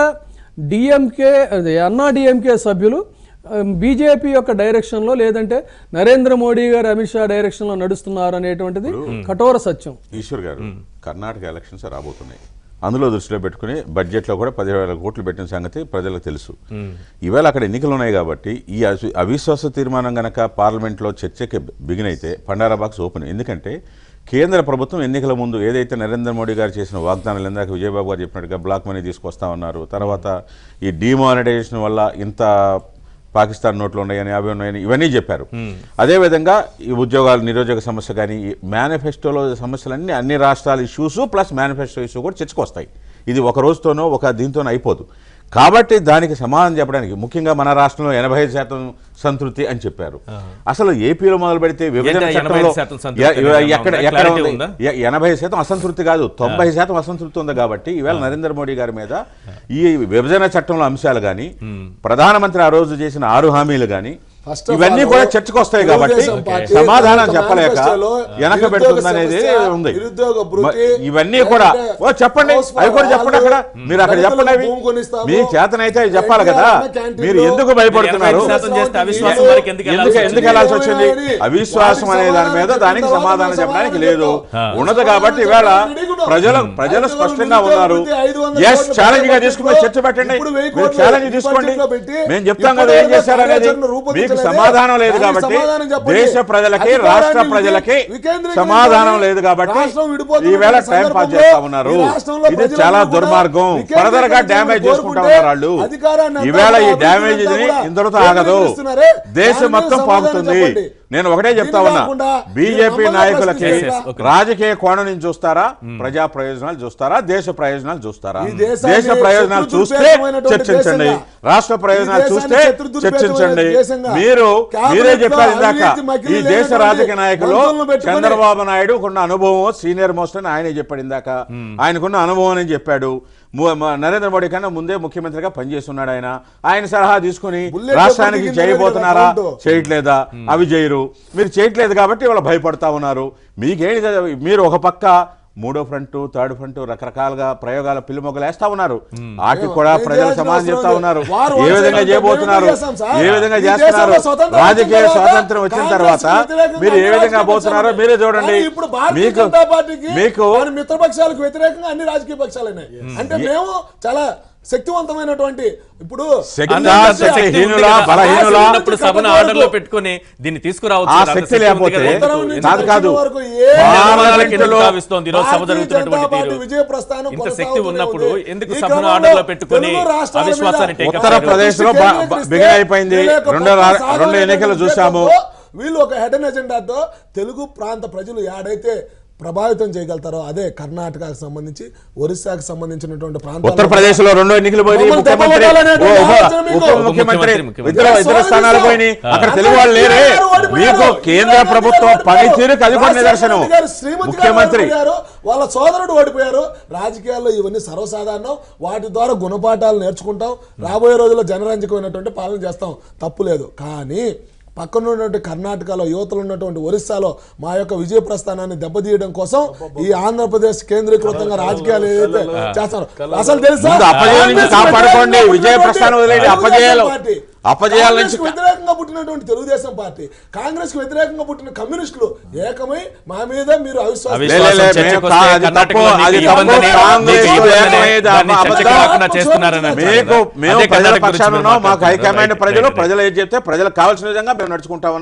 Speaker 5: డిఎంకే అన్నా డిఎంకే సభ్యులు బీజేపీ యొక్క డైరెక్షన్లో లేదంటే నరేంద్ర మోడీ గారు అమిత్ షా డైరెక్షన్లో నడుస్తున్నారు అనేటువంటిది కఠోర సత్యం
Speaker 2: ఈశ్వర్ గారు కర్ణాటక ఎలక్షన్స్ రాబోతున్నాయి అందులో దృష్టిలో పెట్టుకుని బడ్జెట్లో కూడా పదివేల వేల కోట్లు పెట్టిన సంగతి ప్రజలకు తెలుసు ఈవేళ అక్కడ ఎన్నికలు ఉన్నాయి కాబట్టి ఈ అవి- అవిశ్వాస తీర్మానం గనక పార్లమెంట్లో చర్చకి బిగిన్ అయితే పండారా బాక్స్ ఓపెన్ ఎందుకంటే కేంద్ర ప్రభుత్వం ఎన్నికల ముందు ఏదైతే నరేంద్ర మోడీ గారు చేసిన వాగ్దానాలు ఇందాక విజయబాబు గారు చెప్పినట్టుగా బ్లాక్ మనీ తీసుకొస్తా ఉన్నారు తర్వాత ఈ డిమానిటైజేషన్ వల్ల ఇంత పాకిస్తాన్ నోట్లు ఉన్నాయని అవి ఉన్నాయని ఇవన్నీ చెప్పారు అదేవిధంగా ఈ ఉద్యోగాల నిరుద్యోగ సమస్య కానీ ఈ మేనిఫెస్టోలో సమస్యలన్నీ అన్ని రాష్ట్రాల ఇష్యూస్ ప్లస్ మేనిఫెస్టో ఇష్యూ కూడా చర్చకు వస్తాయి ఇది ఒక రోజుతోనో ఒక దీంతోనో అయిపోదు కాబట్టి దానికి సమాధానం చెప్పడానికి ముఖ్యంగా మన రాష్ట్రంలో ఎనభై ఐదు శాతం సంతృప్తి అని చెప్పారు అసలు ఏపీలో మొదలు పెడితే విభజన
Speaker 1: ఏంటి ఆ
Speaker 2: చట్టంలో
Speaker 1: 85% సంతృప్తి
Speaker 2: ఎ-
Speaker 1: అనేది ఏమన్నా
Speaker 2: ఎక్కడ
Speaker 1: ఉందా?
Speaker 2: ఎక్కడ
Speaker 1: Clarity
Speaker 2: ఉంది?
Speaker 1: ఉందా?
Speaker 2: ఎ- ఎనభై శాతం అసంతృప్తి కాదు తొంభై శాతం అసంతృప్తి ఉంది కాబట్టి ఈవేళ నరేంద్ర మోడీ గారి మీద ఈ విభజన చట్టంలో అంశాలు కానీ ప్రధానమంత్రి ఆ రోజు చేసిన ఆరు హామీలు కానీ
Speaker 4: First of
Speaker 2: ఇవన్నీ
Speaker 4: all,
Speaker 2: కూడా చర్చకు వస్తాయి కాబట్టి
Speaker 4: తెలుగుదేశం పార్టీ
Speaker 2: సమాధానం
Speaker 4: తన
Speaker 2: చెప్పలేక
Speaker 4: మేనిఫెస్టోలో
Speaker 2: వెనక
Speaker 4: నిరుద్యోగ
Speaker 2: పెడుతుంది అనేది
Speaker 4: సమస్య,
Speaker 2: ఉంది
Speaker 4: నిరుద్యోగ భృతి,
Speaker 2: మ- ఇవన్నీ కూడా
Speaker 4: లేదంటే
Speaker 2: ఓ చెప్పండి
Speaker 4: house for
Speaker 2: అవి కూడా చెప్పండి అక్కడ
Speaker 4: all,
Speaker 2: మీరు అక్కడ
Speaker 4: రైతులకు
Speaker 2: చెప్పండి అవి
Speaker 4: భూమి కొనిస్తాము,
Speaker 2: మీ చేతనైతే అవి చెప్పాలి కదా
Speaker 4: ఎన్టీఆర్ అన్న క్యాంటీన్లో
Speaker 2: మీరు ఎందుకు భయపడుతున్నారు
Speaker 1: 85% చేస్తే అవిశ్వాసం వరకు ఎందుకు
Speaker 2: ఎందుకు
Speaker 1: వెళ్ళాల్సి
Speaker 2: ఎందుకు
Speaker 1: వచ్చింది?
Speaker 2: వెళ్ళాల్సి వచ్చింది అవిశ్వాసం అనే దాని మీద దానికి సమాధానం చెప్పడానికి లేదు ఉన్నది కాబట్టి ఇవాళ ప్రజలు ప్రజలు స్పష్టంగా ఉన్నారు ఎస్ ఛాలెంజ్ గా తీసుకుని చర్చ పెట్టండి మీరు ఛాలెంజ్ తీసుకోండి మేము చెప్తాం కదా ఏం చేశారు అనేది మీకు సమాధానం లేదు కాబట్టి దేశ ప్రజలకి రాష్ట్ర ప్రజలకి సమాధానం లేదు కాబట్టి ఈవేళ టైం పాస్ చేస్తా ఉన్నారు ఇది చాలా దుర్మార్గం ఫర్దర్ గా డ్యామేజ్ చేసుకుంటా ఉన్నారు వాళ్ళు ఈవేళ ఈ డ్యామేజ్ ఇందరితో ఆగదు దేశం మొత్తం పాకుతుంది నేను ఒకటే చెప్తా ఉన్నా బీజేపీ నాయకులకి
Speaker 1: Yes, yes, okay.
Speaker 2: రాజకీయ కోణం నుంచి చూస్తారా ప్రజా ప్రయోజనాలు చూస్తారా దేశ ప్రయోజనాలు చూస్తారా
Speaker 4: ఈ దేశాన్ని
Speaker 2: దేశ ప్రయోజనాలు
Speaker 4: శత్రు
Speaker 2: చూస్తే
Speaker 4: దుర్భేదమైనటువంటి
Speaker 2: చర్చించండి
Speaker 4: దేశంగా,
Speaker 2: రాష్ట్ర ప్రయోజనాలు
Speaker 4: ఈ
Speaker 2: చూస్తే
Speaker 4: దేశాన్ని శత్రు దుర్భేదమైన
Speaker 2: చర్చించండి
Speaker 4: దేశంగా,
Speaker 2: మీరు
Speaker 4: క్యాబినెట్లో
Speaker 2: మీరే చెప్పారు ఇందాక
Speaker 4: అవినీతి మకిలి
Speaker 2: ఈ దేశ
Speaker 4: లేనటువంటి
Speaker 2: రాజకీయ నాయకులు
Speaker 4: మంత్రులను పెట్టుకొని
Speaker 2: చంద్రబాబు నాయుడు కొన్న అనుభవం సీనియర్ మోస్ట్ అని ఆయనే చెప్పాడు ఇందాక ఆయనకున్న అనుభవం అని చెప్పాడు ము- మ- నరేంద్ర మోడీ కన్నా ముందే ముఖ్యమంత్రిగా పనిచేస్తున్నాడు ఆయన ఆయన సలహా తీసుకుని
Speaker 4: బుల్లెట్
Speaker 2: రాష్ట్రానికి
Speaker 4: ఎప్పుడు
Speaker 2: చేయబోతున్నారా
Speaker 4: దిగింది కదా
Speaker 2: చేయట్లేదా అవి చేయరు మీరు చేయట్లేదు కాబట్టి వాళ్ళు భయపడతా ఉన్నారు మీకేంటి కదా, మీరు ఒక పక్క మూడో ఫ్రంట్ థర్డ్ ఫ్రంట్ రకరకాలుగా ప్రయోగాల పిల్లిమొగ్గలు వేస్తా ఉన్నారు వాటికి కూడా
Speaker 4: ఏం
Speaker 2: ప్రజలు
Speaker 4: చేయాల్సిన
Speaker 2: సమాధానం
Speaker 4: అవసరం
Speaker 2: చెప్తా
Speaker 4: లేదు.
Speaker 2: ఉన్నారు
Speaker 4: వారు
Speaker 2: ఏ
Speaker 4: వలస
Speaker 2: విధంగా
Speaker 4: వెళ్ళిపోతే
Speaker 2: చేయబోతున్నారు
Speaker 4: మేము ఏం చేస్తాం సార్?
Speaker 2: ఏ విధంగా
Speaker 4: ఈ
Speaker 2: చేస్తున్నారు
Speaker 4: దేశంలో స్వతంత్రం
Speaker 2: రాజకీయ
Speaker 4: వచ్చిన తర్వాత
Speaker 2: స్వాతంత్రం వచ్చిన తర్వాత
Speaker 4: కాంగ్రెస్కి వ్యతిరేకంగా
Speaker 2: మీరు ఏ
Speaker 4: అన్ని
Speaker 2: విధంగా
Speaker 4: రాజకీయ
Speaker 2: పోతున్నారో
Speaker 4: పక్షాలు
Speaker 2: మీరే చూడండి
Speaker 4: కానీ ఇప్పుడు భారతీయ
Speaker 2: మీకు
Speaker 4: జనతా పార్టీకి
Speaker 2: మీకు
Speaker 4: వారి మిత్రపక్షాలకు వ్యతిరేకంగా అన్ని రాజకీయ పక్షాలు ఉన్నాయి అంటే మేము చాలా శక్తివంతమైనటువంటి ఇప్పుడు
Speaker 2: శక్తి-
Speaker 1: అంత
Speaker 2: ఆ
Speaker 1: శక్తి ఉంది
Speaker 2: శక్తిహీనులా,
Speaker 1: కదా.
Speaker 2: బలహీనులా?
Speaker 1: ఆ ఉన్నప్పుడు సభను ఆర్డర్లో పెట్టుకొని దీన్ని తీసుకురావచ్చు
Speaker 2: ఆ
Speaker 1: కదా. అంత
Speaker 2: శక్తి
Speaker 1: శక్తి ఉంది
Speaker 2: లేకపోతే
Speaker 1: కదా.
Speaker 4: ఉత్తరం నుంచి
Speaker 2: కాదు, కాదు.
Speaker 4: దక్షిణం వరకు ఏ
Speaker 2: పార్లమెంటులో
Speaker 1: ఎందుకు భావిస్తోంది ఈరోజు సభ
Speaker 4: భారతీయ
Speaker 1: జరుగుతున్నటువంటి
Speaker 4: జనతా పార్టీ
Speaker 1: తీరు?
Speaker 4: విజయ ప్రస్థానం
Speaker 1: ఇంత శక్తి
Speaker 4: కొనసాగుతూనే
Speaker 1: ఉన్నప్పుడు
Speaker 4: ఉంది.
Speaker 1: ఎందుకు
Speaker 4: ఈ
Speaker 1: సభను
Speaker 4: క్రమంలో
Speaker 1: ఆర్డర్లో పెట్టుకొని
Speaker 4: తెలుగు రాష్ట్రాల మీద
Speaker 1: అవిశ్వాసాన్ని take up
Speaker 2: ఉత్తరప్రదేశ్ లో బ- బ- బిగిన్ అయిపోయింది రెండు రా- రెండు ఎన్నికలు చూసాము
Speaker 4: వీళ్ళు ఒక హెడెన్ ఎజెండాతో తెలుగు ప్రాంత ప్రజలు ఏడైతే ప్రభావితం చేయగలుగుతారో అదే కర్ణాటకకు సంబంధించి ఒరిస్సాకు సంబంధించినటువంటి ప్రాంతాల్లో
Speaker 2: ఉత్తరప్రదేశ్ లో రెండో ఎన్నికలు పోయి
Speaker 4: మమ్మల్ని
Speaker 2: ముఖ్యమంత్రి
Speaker 4: దెబ్బకొట్టాలనేటువంటి
Speaker 2: ఓ, ఉప-
Speaker 4: ఆలోచన మీకు.
Speaker 2: ఉప ముఖ్యమంత్రి
Speaker 1: ముఖ్యమంత్రి.
Speaker 2: ఇద్దరు ఇద్దరు స్థానాలు పోయినాయి అక్కడ తెలుగు వాళ్ళు లేరే మీకు కేంద్ర ప్రభుత్వం పనితీరుకు అది కూడా నిదర్శనం ముఖ్యమంత్రి
Speaker 4: వాళ్ళ సోదరుడు ఓడిపోయారు రాజకీయాల్లో ఇవన్నీ సర్వసాధారణం వాటి ద్వారా గుణపాఠాలు నేర్చుకుంటాం రాబోయే రోజుల్లో జనరంజకమైనటువంటి పాలన చేస్తాం తప్పు లేదు కానీ పక్కన ఉన్నటువంటి కర్ణాటకలో యువతలు ఉన్నటువంటి ఒరిస్సాలో మా యొక్క విజయ ప్రస్థానాన్ని దెబ్బతీయడం కోసం ఈ ఆంధ్రప్రదేశ్ కేంద్రీకృతంగా రాజకీయాలు ఏదైతే చేస్తారో అసలు తెలుసా
Speaker 2: ముందు అపజయం నుంచి
Speaker 4: కాంగ్రెస్కి
Speaker 2: కాపాడుకోండి
Speaker 4: వ్యతిరేకంగా
Speaker 2: విజయ ప్రస్థానం వదిలేయండి
Speaker 4: తెలుగుదేశం
Speaker 2: అపజయాలు
Speaker 4: పార్టీ.
Speaker 2: అపజయాల నుంచి
Speaker 4: కాంగ్రెస్కి వ్యతిరేకంగా పుట్టినటువంటి తెలుగుదేశం పార్టీ కాంగ్రెస్ కి వ్యతిరేకంగా పుట్టిన కమ్యూనిస్టులు ఏకమై మా మీద మీరు అవిశ్వాసం
Speaker 2: లే, లే, లే,
Speaker 1: అవిశ్వాసం
Speaker 2: మేము
Speaker 1: చర్చకు
Speaker 2: కా-
Speaker 1: వస్తే
Speaker 2: అది
Speaker 1: కర్ణాటకలో
Speaker 2: తప్పు, అది
Speaker 1: నీకు
Speaker 2: తప్పు.
Speaker 1: ఇబ్బందని,
Speaker 2: కాంగ్రెస్
Speaker 1: నీకు ఇబ్బందని
Speaker 2: ఏకమయ్యేది
Speaker 1: దాన్ని
Speaker 2: అబద్ధం.
Speaker 1: చర్చకు రాకుండా చేస్తున్నారని అంటారు
Speaker 2: మీకు
Speaker 1: కదా.
Speaker 2: మేము
Speaker 1: అదే
Speaker 2: ప్రజల
Speaker 1: కర్ణాటక గురించి
Speaker 2: పక్షాన
Speaker 1: మీరు
Speaker 2: ఉన్నాం మాకు
Speaker 1: మాట్లాడుతున్నారు.
Speaker 2: హైకమాండ్
Speaker 1: రైట్,
Speaker 2: ప్రజలు
Speaker 1: రైట్,
Speaker 2: ప్రజలు ఏం చెప్తే ప్రజలకు కావాల్సిన విధంగా మేము నడుచుకుంటా ఉన్నాం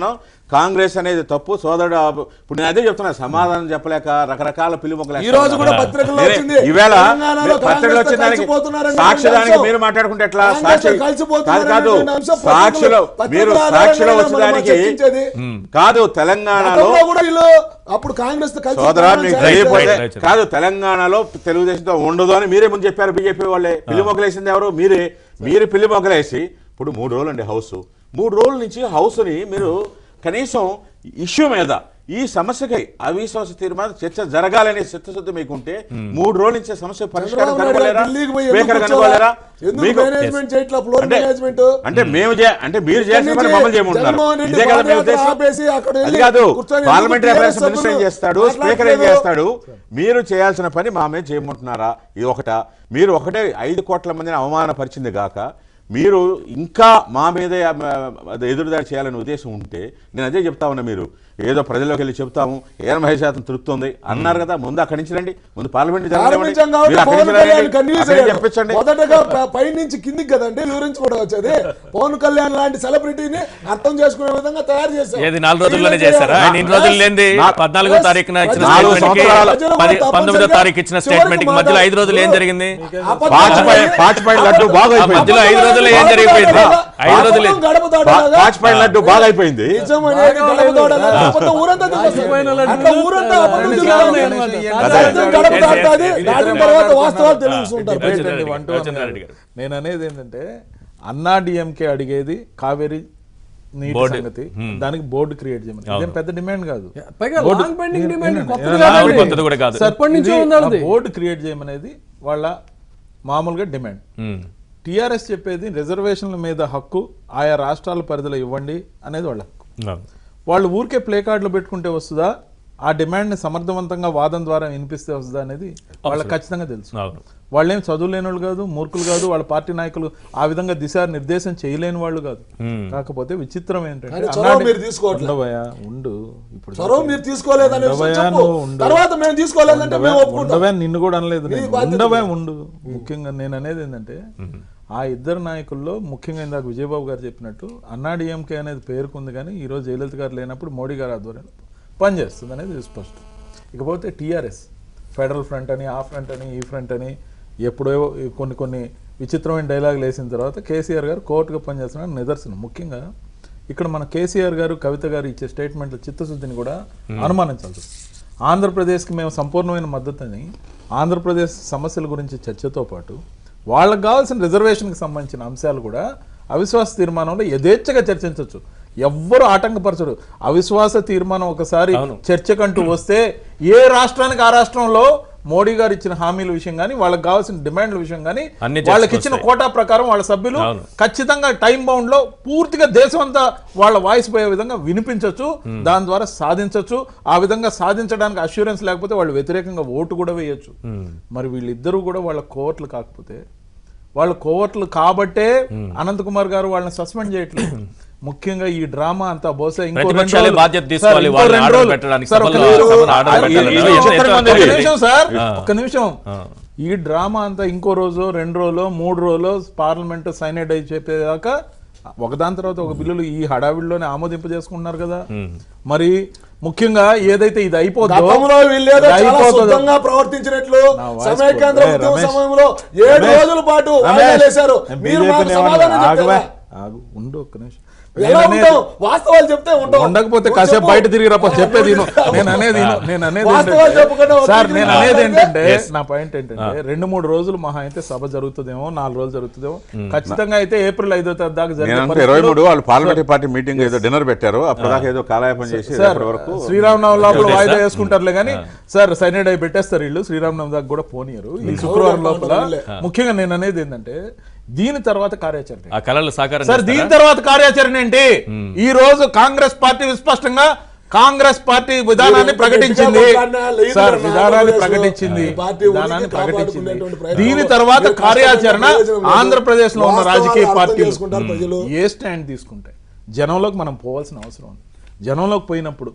Speaker 2: కాంగ్రెస్ అనేది తప్పు సోదరుడు ఆపు- ఇప్పుడు నేను అదే చెప్తున్నా సమాధానం చెప్పలేక రకరకాల పిలుముకలు
Speaker 4: ఈ రోజు కూడా పత్రికల్లో
Speaker 2: నేనే-
Speaker 4: వచ్చింది.
Speaker 2: ఈవేళ
Speaker 4: తెలంగాణలో
Speaker 2: పత్రికలు
Speaker 4: కాంగ్రెస్తో
Speaker 2: వచ్చిన దానికి
Speaker 4: కలిసిపోతున్నారని
Speaker 2: సాక్ష్యదానికి
Speaker 4: అంశం.
Speaker 2: మీరు మాట్లాడుకుంటే ఎట్లా
Speaker 4: కాంగ్రెస్తో
Speaker 2: సాక్షి
Speaker 4: కలిసిపోతున్నారని
Speaker 2: కాదు కాదు
Speaker 4: అంశం
Speaker 2: సాక్షిలో
Speaker 4: పత్రికలు-
Speaker 2: మీరు
Speaker 4: పత్రికల
Speaker 2: సాక్షిలో
Speaker 4: ఆధారంగానే
Speaker 2: వచ్చేదానికి
Speaker 4: మనం చర్చించేది.
Speaker 2: కాదు తెలంగాణలో
Speaker 4: గతంలో కూడా వీళ్ళు అప్పుడు కాంగ్రెస్ తో కలిసి
Speaker 2: సోదరా
Speaker 4: ఉన్నారని
Speaker 2: మీకు
Speaker 4: చెప్పారు.
Speaker 2: తెలియకపోతే
Speaker 1: రైట్, రైట్.
Speaker 2: కాదు తెలంగాణలో తెలుగుదేశంతో ఉండదు అని మీరే ముందు చెప్పారు బీజేపీ వాళ్ళే పిల్లి మొక్కలేసింది ఎవరు మీరే మీరు పిల్లి మొక్కలేసి ఇప్పుడు మూడు రోజులు అండి హౌస్ మూడు రోజుల నుంచి హౌస్ని మీరు కనీసం ఇష్యూ మీద ఈ సమస్యకై అవిశ్వాస తీర్మానం చర్చ జరగాలనే చిత్తశుద్ధి మీకుంటే మూడు రోజుల నుంచి సమస్య పరిష్కారం
Speaker 4: చంద్రబాబు నాయుడు
Speaker 2: కనుగోలేరా
Speaker 4: ఢిల్లీకి పోయి
Speaker 2: స్పీకర్
Speaker 4: ఎందుకు
Speaker 2: కనుగోలేరా
Speaker 4: కూర్చోవాలా? ఎందుకు
Speaker 2: మీకు
Speaker 4: మేనేజ్మెంట్ చేయట్లా ఫ్లోర్
Speaker 2: అంటే-
Speaker 4: మేనేజ్మెంట్
Speaker 2: అంటే మేము చే- అంటే మీరు చేసిన పని మమ్మల్ని చేయమంటున్నారు
Speaker 4: జగన్మోహన్ రెడ్డి
Speaker 2: ఇదే కదా మీ
Speaker 4: పాదయాత్ర
Speaker 2: ఉద్దేశం
Speaker 4: ఆపేసి అక్కడ వెళ్ళి
Speaker 2: అది కాదు
Speaker 4: కూర్చొని
Speaker 2: పార్లమెంటరీ
Speaker 4: ఎందుకు
Speaker 2: అఫైర్స్
Speaker 4: TRS
Speaker 2: మినిస్టర్ ఏం
Speaker 4: సభ్యులు
Speaker 2: చేస్తాడు స్పీకర్ ఏం
Speaker 4: మాట్లాడలేదు?
Speaker 2: చేస్తాడు మీరు చేయాల్సిన పని మా మీద చేయమంటున్నారా ఇది ఒకట మీరు ఒకటే ఐదు కోట్ల మందిని అవమానపరిచింది గాక మీరు ఇంకా మా మీదే ఆ, అది ఎదురుదాడి చేయాలనే ఉద్దేశం ఉంటే నేను అదే చెప్తా ఉన్నా మీరు ఏదో ప్రజల్లోకి వెళ్ళి చెప్తాము ఎనభై శాతం తృప్తుంది అన్నారు కదా ముందు అక్కడి నుంచి రండి ముందు పార్లమెంట్
Speaker 4: ప్రారంభించాం కాబట్టి పవన్ కళ్యాణ్ కన్విన్స్ అయ్యాడు. మొదటగా ప- పై నుంచి కిందికి కదండి వివరించుకోవడం వచ్చేది పవన్ కళ్యాణ్ లాంటి సెలబ్రిటీని అర్థం చేసుకునే విధంగా తయారు చేశారు
Speaker 1: ఏది నాలుగు రోజుల్లోనే చేశారా ఆయన ఇన్ని రోజులు లేనిది
Speaker 2: నా-
Speaker 1: పద్నాలుగో తారీఖున ఇచ్చిన
Speaker 2: నాలుగు
Speaker 1: స్టేట్మెంట్ కి
Speaker 2: సంవత్సరాల-
Speaker 1: పది పంతొమ్మిదో తారీఖు ఇచ్చిన స్టేట్మెంట్ కి మధ్యలో ఐదు రోజులు ఏం జరిగింది
Speaker 2: వాజ్పేయి వాజ్పేయి లడ్డు బాగా
Speaker 1: ఆ మధ్యలో ఐదు రోజుల్లో ఏం జరిగిపోయింది ఐదు రోజులు
Speaker 4: అబద్ధం గడప దాటలాగా
Speaker 2: వాజ్పేయి లడ్డు బాగా అయిపోయింది
Speaker 4: నిజం అనేది గడప దాటలాగా అబద్ధం ఊరంతా తిరుగుతుంది. అట్లా ఊరంతా అబద్ధం తిరుగుతుంది. అబద్ధం గడప దాటుతుంది. దాటిన తర్వాత వాస్తవాలు తెలుసుకుంటారు
Speaker 1: డిబేట్
Speaker 3: ఏంటంటే
Speaker 1: Reddy
Speaker 3: one two
Speaker 1: garu,
Speaker 3: one
Speaker 1: Ravichandra Reddy
Speaker 3: కాదు.
Speaker 1: గారు.
Speaker 3: నేను అనేది ఏంటంటే అన్నా డిఎంకే అడిగేది కావేరీ నీటి
Speaker 1: బోర్డు.
Speaker 3: సంగతి
Speaker 1: హ్మ్.
Speaker 3: దానికి బోర్డు క్రియేట్ చేయమని ఇదేం పెద్ద డిమాండ్ కాదు
Speaker 5: పైగా
Speaker 3: బోర్డు-
Speaker 5: లాంగ్ పెండింగ్
Speaker 3: నేను-
Speaker 5: డిమాండ్
Speaker 3: నేను-
Speaker 5: కొత్తది
Speaker 3: నేను-
Speaker 5: కాదండి.
Speaker 1: నాకు కొత్తది కూడా కాదు.
Speaker 3: సార్,
Speaker 5: ఎప్పటి నుంచో
Speaker 3: ఇది
Speaker 5: ఉంది
Speaker 3: ఆ
Speaker 5: వాళ్ళది.
Speaker 3: బోర్డు క్రియేట్ చేయమనేది వాళ్ళ మామూలుగా డిమాండ్
Speaker 1: ఉమ్.
Speaker 3: టీఆర్ఎస్ చెప్పేది రిజర్వేషన్ల మీద హక్కు ఆయా రాష్ట్రాల పరిధిలో ఇవ్వండి అనేది వాళ్ళ హక్కు
Speaker 1: అవును.
Speaker 3: వాళ్ళు ఊరికే ప్లే కార్డులు పెట్టుకుంటే వస్తుందా ఆ డిమాండ్ని సమర్థవంతంగా వాదం ద్వారా వినిపిస్తే వస్తుందా అనేది వాళ్ళకి ఖచ్చితంగా తెలుసు
Speaker 1: అవును
Speaker 3: వాళ్ళేం చదువు లేని వాళ్ళు కాదు మూర్ఖులు కాదు వాళ్ళ పార్టీ నాయకులు ఆ విధంగా దిశా నిర్దేశం చేయలేని వాళ్ళు కాదు కాకపోతే విచిత్రం ఏంటంటే
Speaker 4: కానీ చొరవ
Speaker 3: అన్నాడు-
Speaker 4: మీరు తీసుకోవట్లే.
Speaker 3: ఉండవయ్యా, ఉండు ఇప్పుడు
Speaker 4: చొరవ మీరు తీసుకోలేదనే విషయం
Speaker 3: ఉండవయ్యా,
Speaker 4: చెప్పు.
Speaker 3: నువ్వు ఉండు.
Speaker 4: తర్వాత మేము తీసుకోలేదంటే మేము ఒప్పుకుంటాం
Speaker 3: ఉండవే నిన్ను కూడా అనలేదు నేను.
Speaker 4: బాధ్యత
Speaker 3: ఉండవే ఉండు ముఖ్యంగా నేను అనేది ఏంటంటే ఆ ఇద్దరు నాయకుల్లో ముఖ్యంగా ఇందాక విజయబాబు గారు చెప్పినట్టు అన్నా డిఎంకే అనేది పేరుకుంది కానీ ఈ రోజు జయలలిత గారు లేనప్పుడు మోడీ గారు ఆధ్వర్యంలో పనిచేస్తుంది అనేది స్పష్టం ఇకపోతే టీఆర్ఎస్ ఫెడరల్ ఫ్రంట్ అని ఆ ఫ్రంట్ అని ఈ ఫ్రంట్ అని ఎప్పుడో ఈ కొన్ని కొన్ని విచిత్రమైన డైలాగులు వేసిన తర్వాత కేసీఆర్ గారు కోర్టుగా పనిచేస్తున్న నిదర్శనం ముఖ్యంగా ఇక్కడ మన కేసీఆర్ గారు కవిత గారు ఇచ్చే స్టేట్మెంట్ల చిత్తశుద్ధిని కూడా అనుమానించాల్సి వస్తుంది. ఆంధ్రప్రదేశ్కి మేము సంపూర్ణమైన మద్దతుని ఆంధ్రప్రదేశ్ సమస్యల గురించి చర్చతో పాటు వాళ్ళకి కావాల్సిన రిజర్వేషన్కి సంబంధించిన అంశాలు కూడా అవిశ్వాస తీర్మానంలో యథేచ్ఛగా చర్చించవచ్చు ఎవ్వరు ఆటంకపరచరు అవిశ్వాస తీర్మానం ఒకసారి
Speaker 1: అవును.
Speaker 3: చర్చకంటూ వస్తే ఏ రాష్ట్రానికి ఆ రాష్ట్రంలో మోడీ గారు ఇచ్చిన హామీల విషయం కానీ వాళ్ళకి కావాల్సిన డిమాండ్ల విషయం కానీ
Speaker 1: అన్ని
Speaker 3: వాళ్ళకి ఇచ్చిన
Speaker 1: చర్చకు
Speaker 3: కోటా ప్రకారం వాళ్ళ సభ్యులు
Speaker 1: అవును.
Speaker 3: ఖచ్చితంగా టైం బౌండ్ లో పూర్తిగా దేశం అంతా వాళ్ళ వాయిస్ పోయే విధంగా వినిపించవచ్చు దాని ద్వారా సాధించవచ్చు ఆ విధంగా సాధించడానికి అష్యూరెన్స్ లేకపోతే వాళ్ళు వ్యతిరేకంగా ఓటు కూడా వేయొచ్చు మరి వీళ్ళిద్దరూ కూడా వాళ్ళ కోవర్ట్లు కాకపోతే వాళ్ళ కోవర్ట్లు కాబట్టే అనంత్ కుమార్ గారు వాళ్ళని సస్పెండ్ చేయట్లేదు ముఖ్యంగా ఈ డ్రామా అంతా బహుశా ఇంకో రెండు
Speaker 1: ప్రతిపక్షాలే
Speaker 3: రోజులు-
Speaker 1: బాధ్యత
Speaker 3: సార్,
Speaker 1: తీసుకోవాలి
Speaker 3: ఇంకో
Speaker 1: వాళ్ళని
Speaker 3: రెండు
Speaker 1: ఆర్డర్
Speaker 3: రోజులు-
Speaker 1: పెట్టడానికి
Speaker 3: సార్, ఒక్క
Speaker 1: సభలో-
Speaker 3: నిమిషం.
Speaker 1: సభలో ఆర్డర్
Speaker 3: ఆ,
Speaker 1: పెట్టాలని
Speaker 3: ఈ- ఈ
Speaker 1: ఎంత-
Speaker 3: చిత్రం
Speaker 1: ఎంత-
Speaker 3: ఉంది. ఒక్క
Speaker 1: ఎంత-
Speaker 3: నిమిషం సార్
Speaker 1: ఆ.
Speaker 3: ఒక్క నిమిషం ఈ డ్రామా అంతా ఇంకో రోజు రెండు రోజులు మూడు రోజులు పార్లమెంట్ సైనైడ్ అయి చెప్పేదాకా ఒకదాని తర్వాత ఒక బిల్లులు ఈ హడావిడిలోనే ఆమోదింప చేసుకుంటున్నారు కదా మరి ముఖ్యంగా ఏదైతే ఇది అయిపోతుందో
Speaker 4: గతంలో వీళ్ళేదో
Speaker 3: ఇది
Speaker 4: చాలా
Speaker 3: అయిపోతుందో-
Speaker 4: శుద్ధంగా ప్రవర్తించినట్లు
Speaker 3: నా వాయిస్
Speaker 4: సమైక్యాంధ్ర
Speaker 3: పోతుంది.
Speaker 4: ఉద్యమ
Speaker 3: రమేష్,
Speaker 4: సమయంలో ఏడు
Speaker 3: రమేష్,
Speaker 4: రోజుల పాటు
Speaker 3: రమేష్,
Speaker 4: వాయిదాలు వేశారు
Speaker 3: నేను
Speaker 4: మీరు
Speaker 3: BJP
Speaker 4: మాకు
Speaker 3: ని
Speaker 4: సమాధానం
Speaker 3: ఏమన్నా- ఆగవే.
Speaker 4: చెప్పారా?
Speaker 3: ఆగు ఉండు ఒక్క నిమిషం
Speaker 4: ఎలా
Speaker 3: నేను అనేది-
Speaker 4: ఉంటాం వాస్తవాలు చెప్తే ఉంటాం
Speaker 3: ఉండకపోతే
Speaker 4: నువ్వు
Speaker 3: కాసేపు
Speaker 4: చెప్పు.
Speaker 3: బయట తిరిగి రప్ప చెప్పేది విను. నేను అనేది విను. నేను అనేది
Speaker 4: వాస్తవాలు
Speaker 3: ఏంటంటే-
Speaker 4: చెప్పకుండా ఒక
Speaker 3: సార్
Speaker 4: తిరిగి
Speaker 3: నేను అనేది
Speaker 4: మాట్లాడితే-
Speaker 3: ఏంటంటే
Speaker 1: Yes.
Speaker 3: నా పాయింట్ ఏంటంటే రెండు మూడు రోజులు మహా అయితే సభ జరుగుతుందేమో నాలుగు రోజులు జరుగుతుందేమో ఖచ్చితంగా అయితే ఏప్రిల్ ఐదో తారీఖు దాకా జరిగే
Speaker 2: నేను అనుకో
Speaker 3: పరిస్థితుల్లో-
Speaker 2: ఇరవై మూడు వాళ్ళు పార్లమెంటరీ పార్టీ మీటింగ్ ఏదో డిన్నర్ పెట్టారు అప్పటిదాకా ఏదో కాలయాపన చేసి
Speaker 3: సార్
Speaker 2: రేపటి వరకు
Speaker 3: శ్రీరామనవమి లోపల
Speaker 1: Yes,
Speaker 3: వాయిదా
Speaker 1: sir.
Speaker 3: వేసుకుంటారులే కానీ సార్ సైనైడ్ అయి పెట్టేస్తారు వీళ్ళు శ్రీరామనవమి దాకా కూడా పోనీయరు ఈ శుక్రవారం లోపల ముఖ్యంగా నేను అనేది ఏంటంటే దీని తర్వాత కార్యాచరణ
Speaker 1: ఆ కళలు సాకారం
Speaker 3: సార్ దీని
Speaker 1: చేస్తారా?
Speaker 3: తర్వాత కార్యాచరణ ఏంటి ఈ రోజు కాంగ్రెస్ పార్టీ విస్పష్టంగా కాంగ్రెస్ పార్టీ విధానాన్ని
Speaker 4: మీరు
Speaker 3: ప్రకటించింది
Speaker 4: గట్టిగా కొట్లాడినా లేదు
Speaker 3: సార్
Speaker 4: అన్న
Speaker 3: విధానాన్ని
Speaker 4: ఆంధ్రప్రదేశ్లో
Speaker 3: ప్రకటించింది
Speaker 4: ఈ పార్టీ
Speaker 3: విధానాన్ని
Speaker 4: ఉనికి
Speaker 3: ప్రకటించింది
Speaker 4: కాపాడుకునేటువంటి ప్రయత్నంలో
Speaker 3: దీని తర్వాత
Speaker 4: మీరు
Speaker 3: కార్యాచరణ
Speaker 4: కష్టపడిన ప్రయోజనం లేదు.
Speaker 3: ఆంధ్రప్రదేశ్ లో ఉన్న
Speaker 4: వాస్తవాలు
Speaker 3: రాజకీయ
Speaker 4: అర్థం
Speaker 3: పార్టీలు
Speaker 4: చేసుకుంటారు ప్రజలు.
Speaker 3: ఏ స్టాండ్ తీసుకుంటే జనంలోకి మనం పోవాల్సిన అవసరం ఉంది జనంలోకి పోయినప్పుడు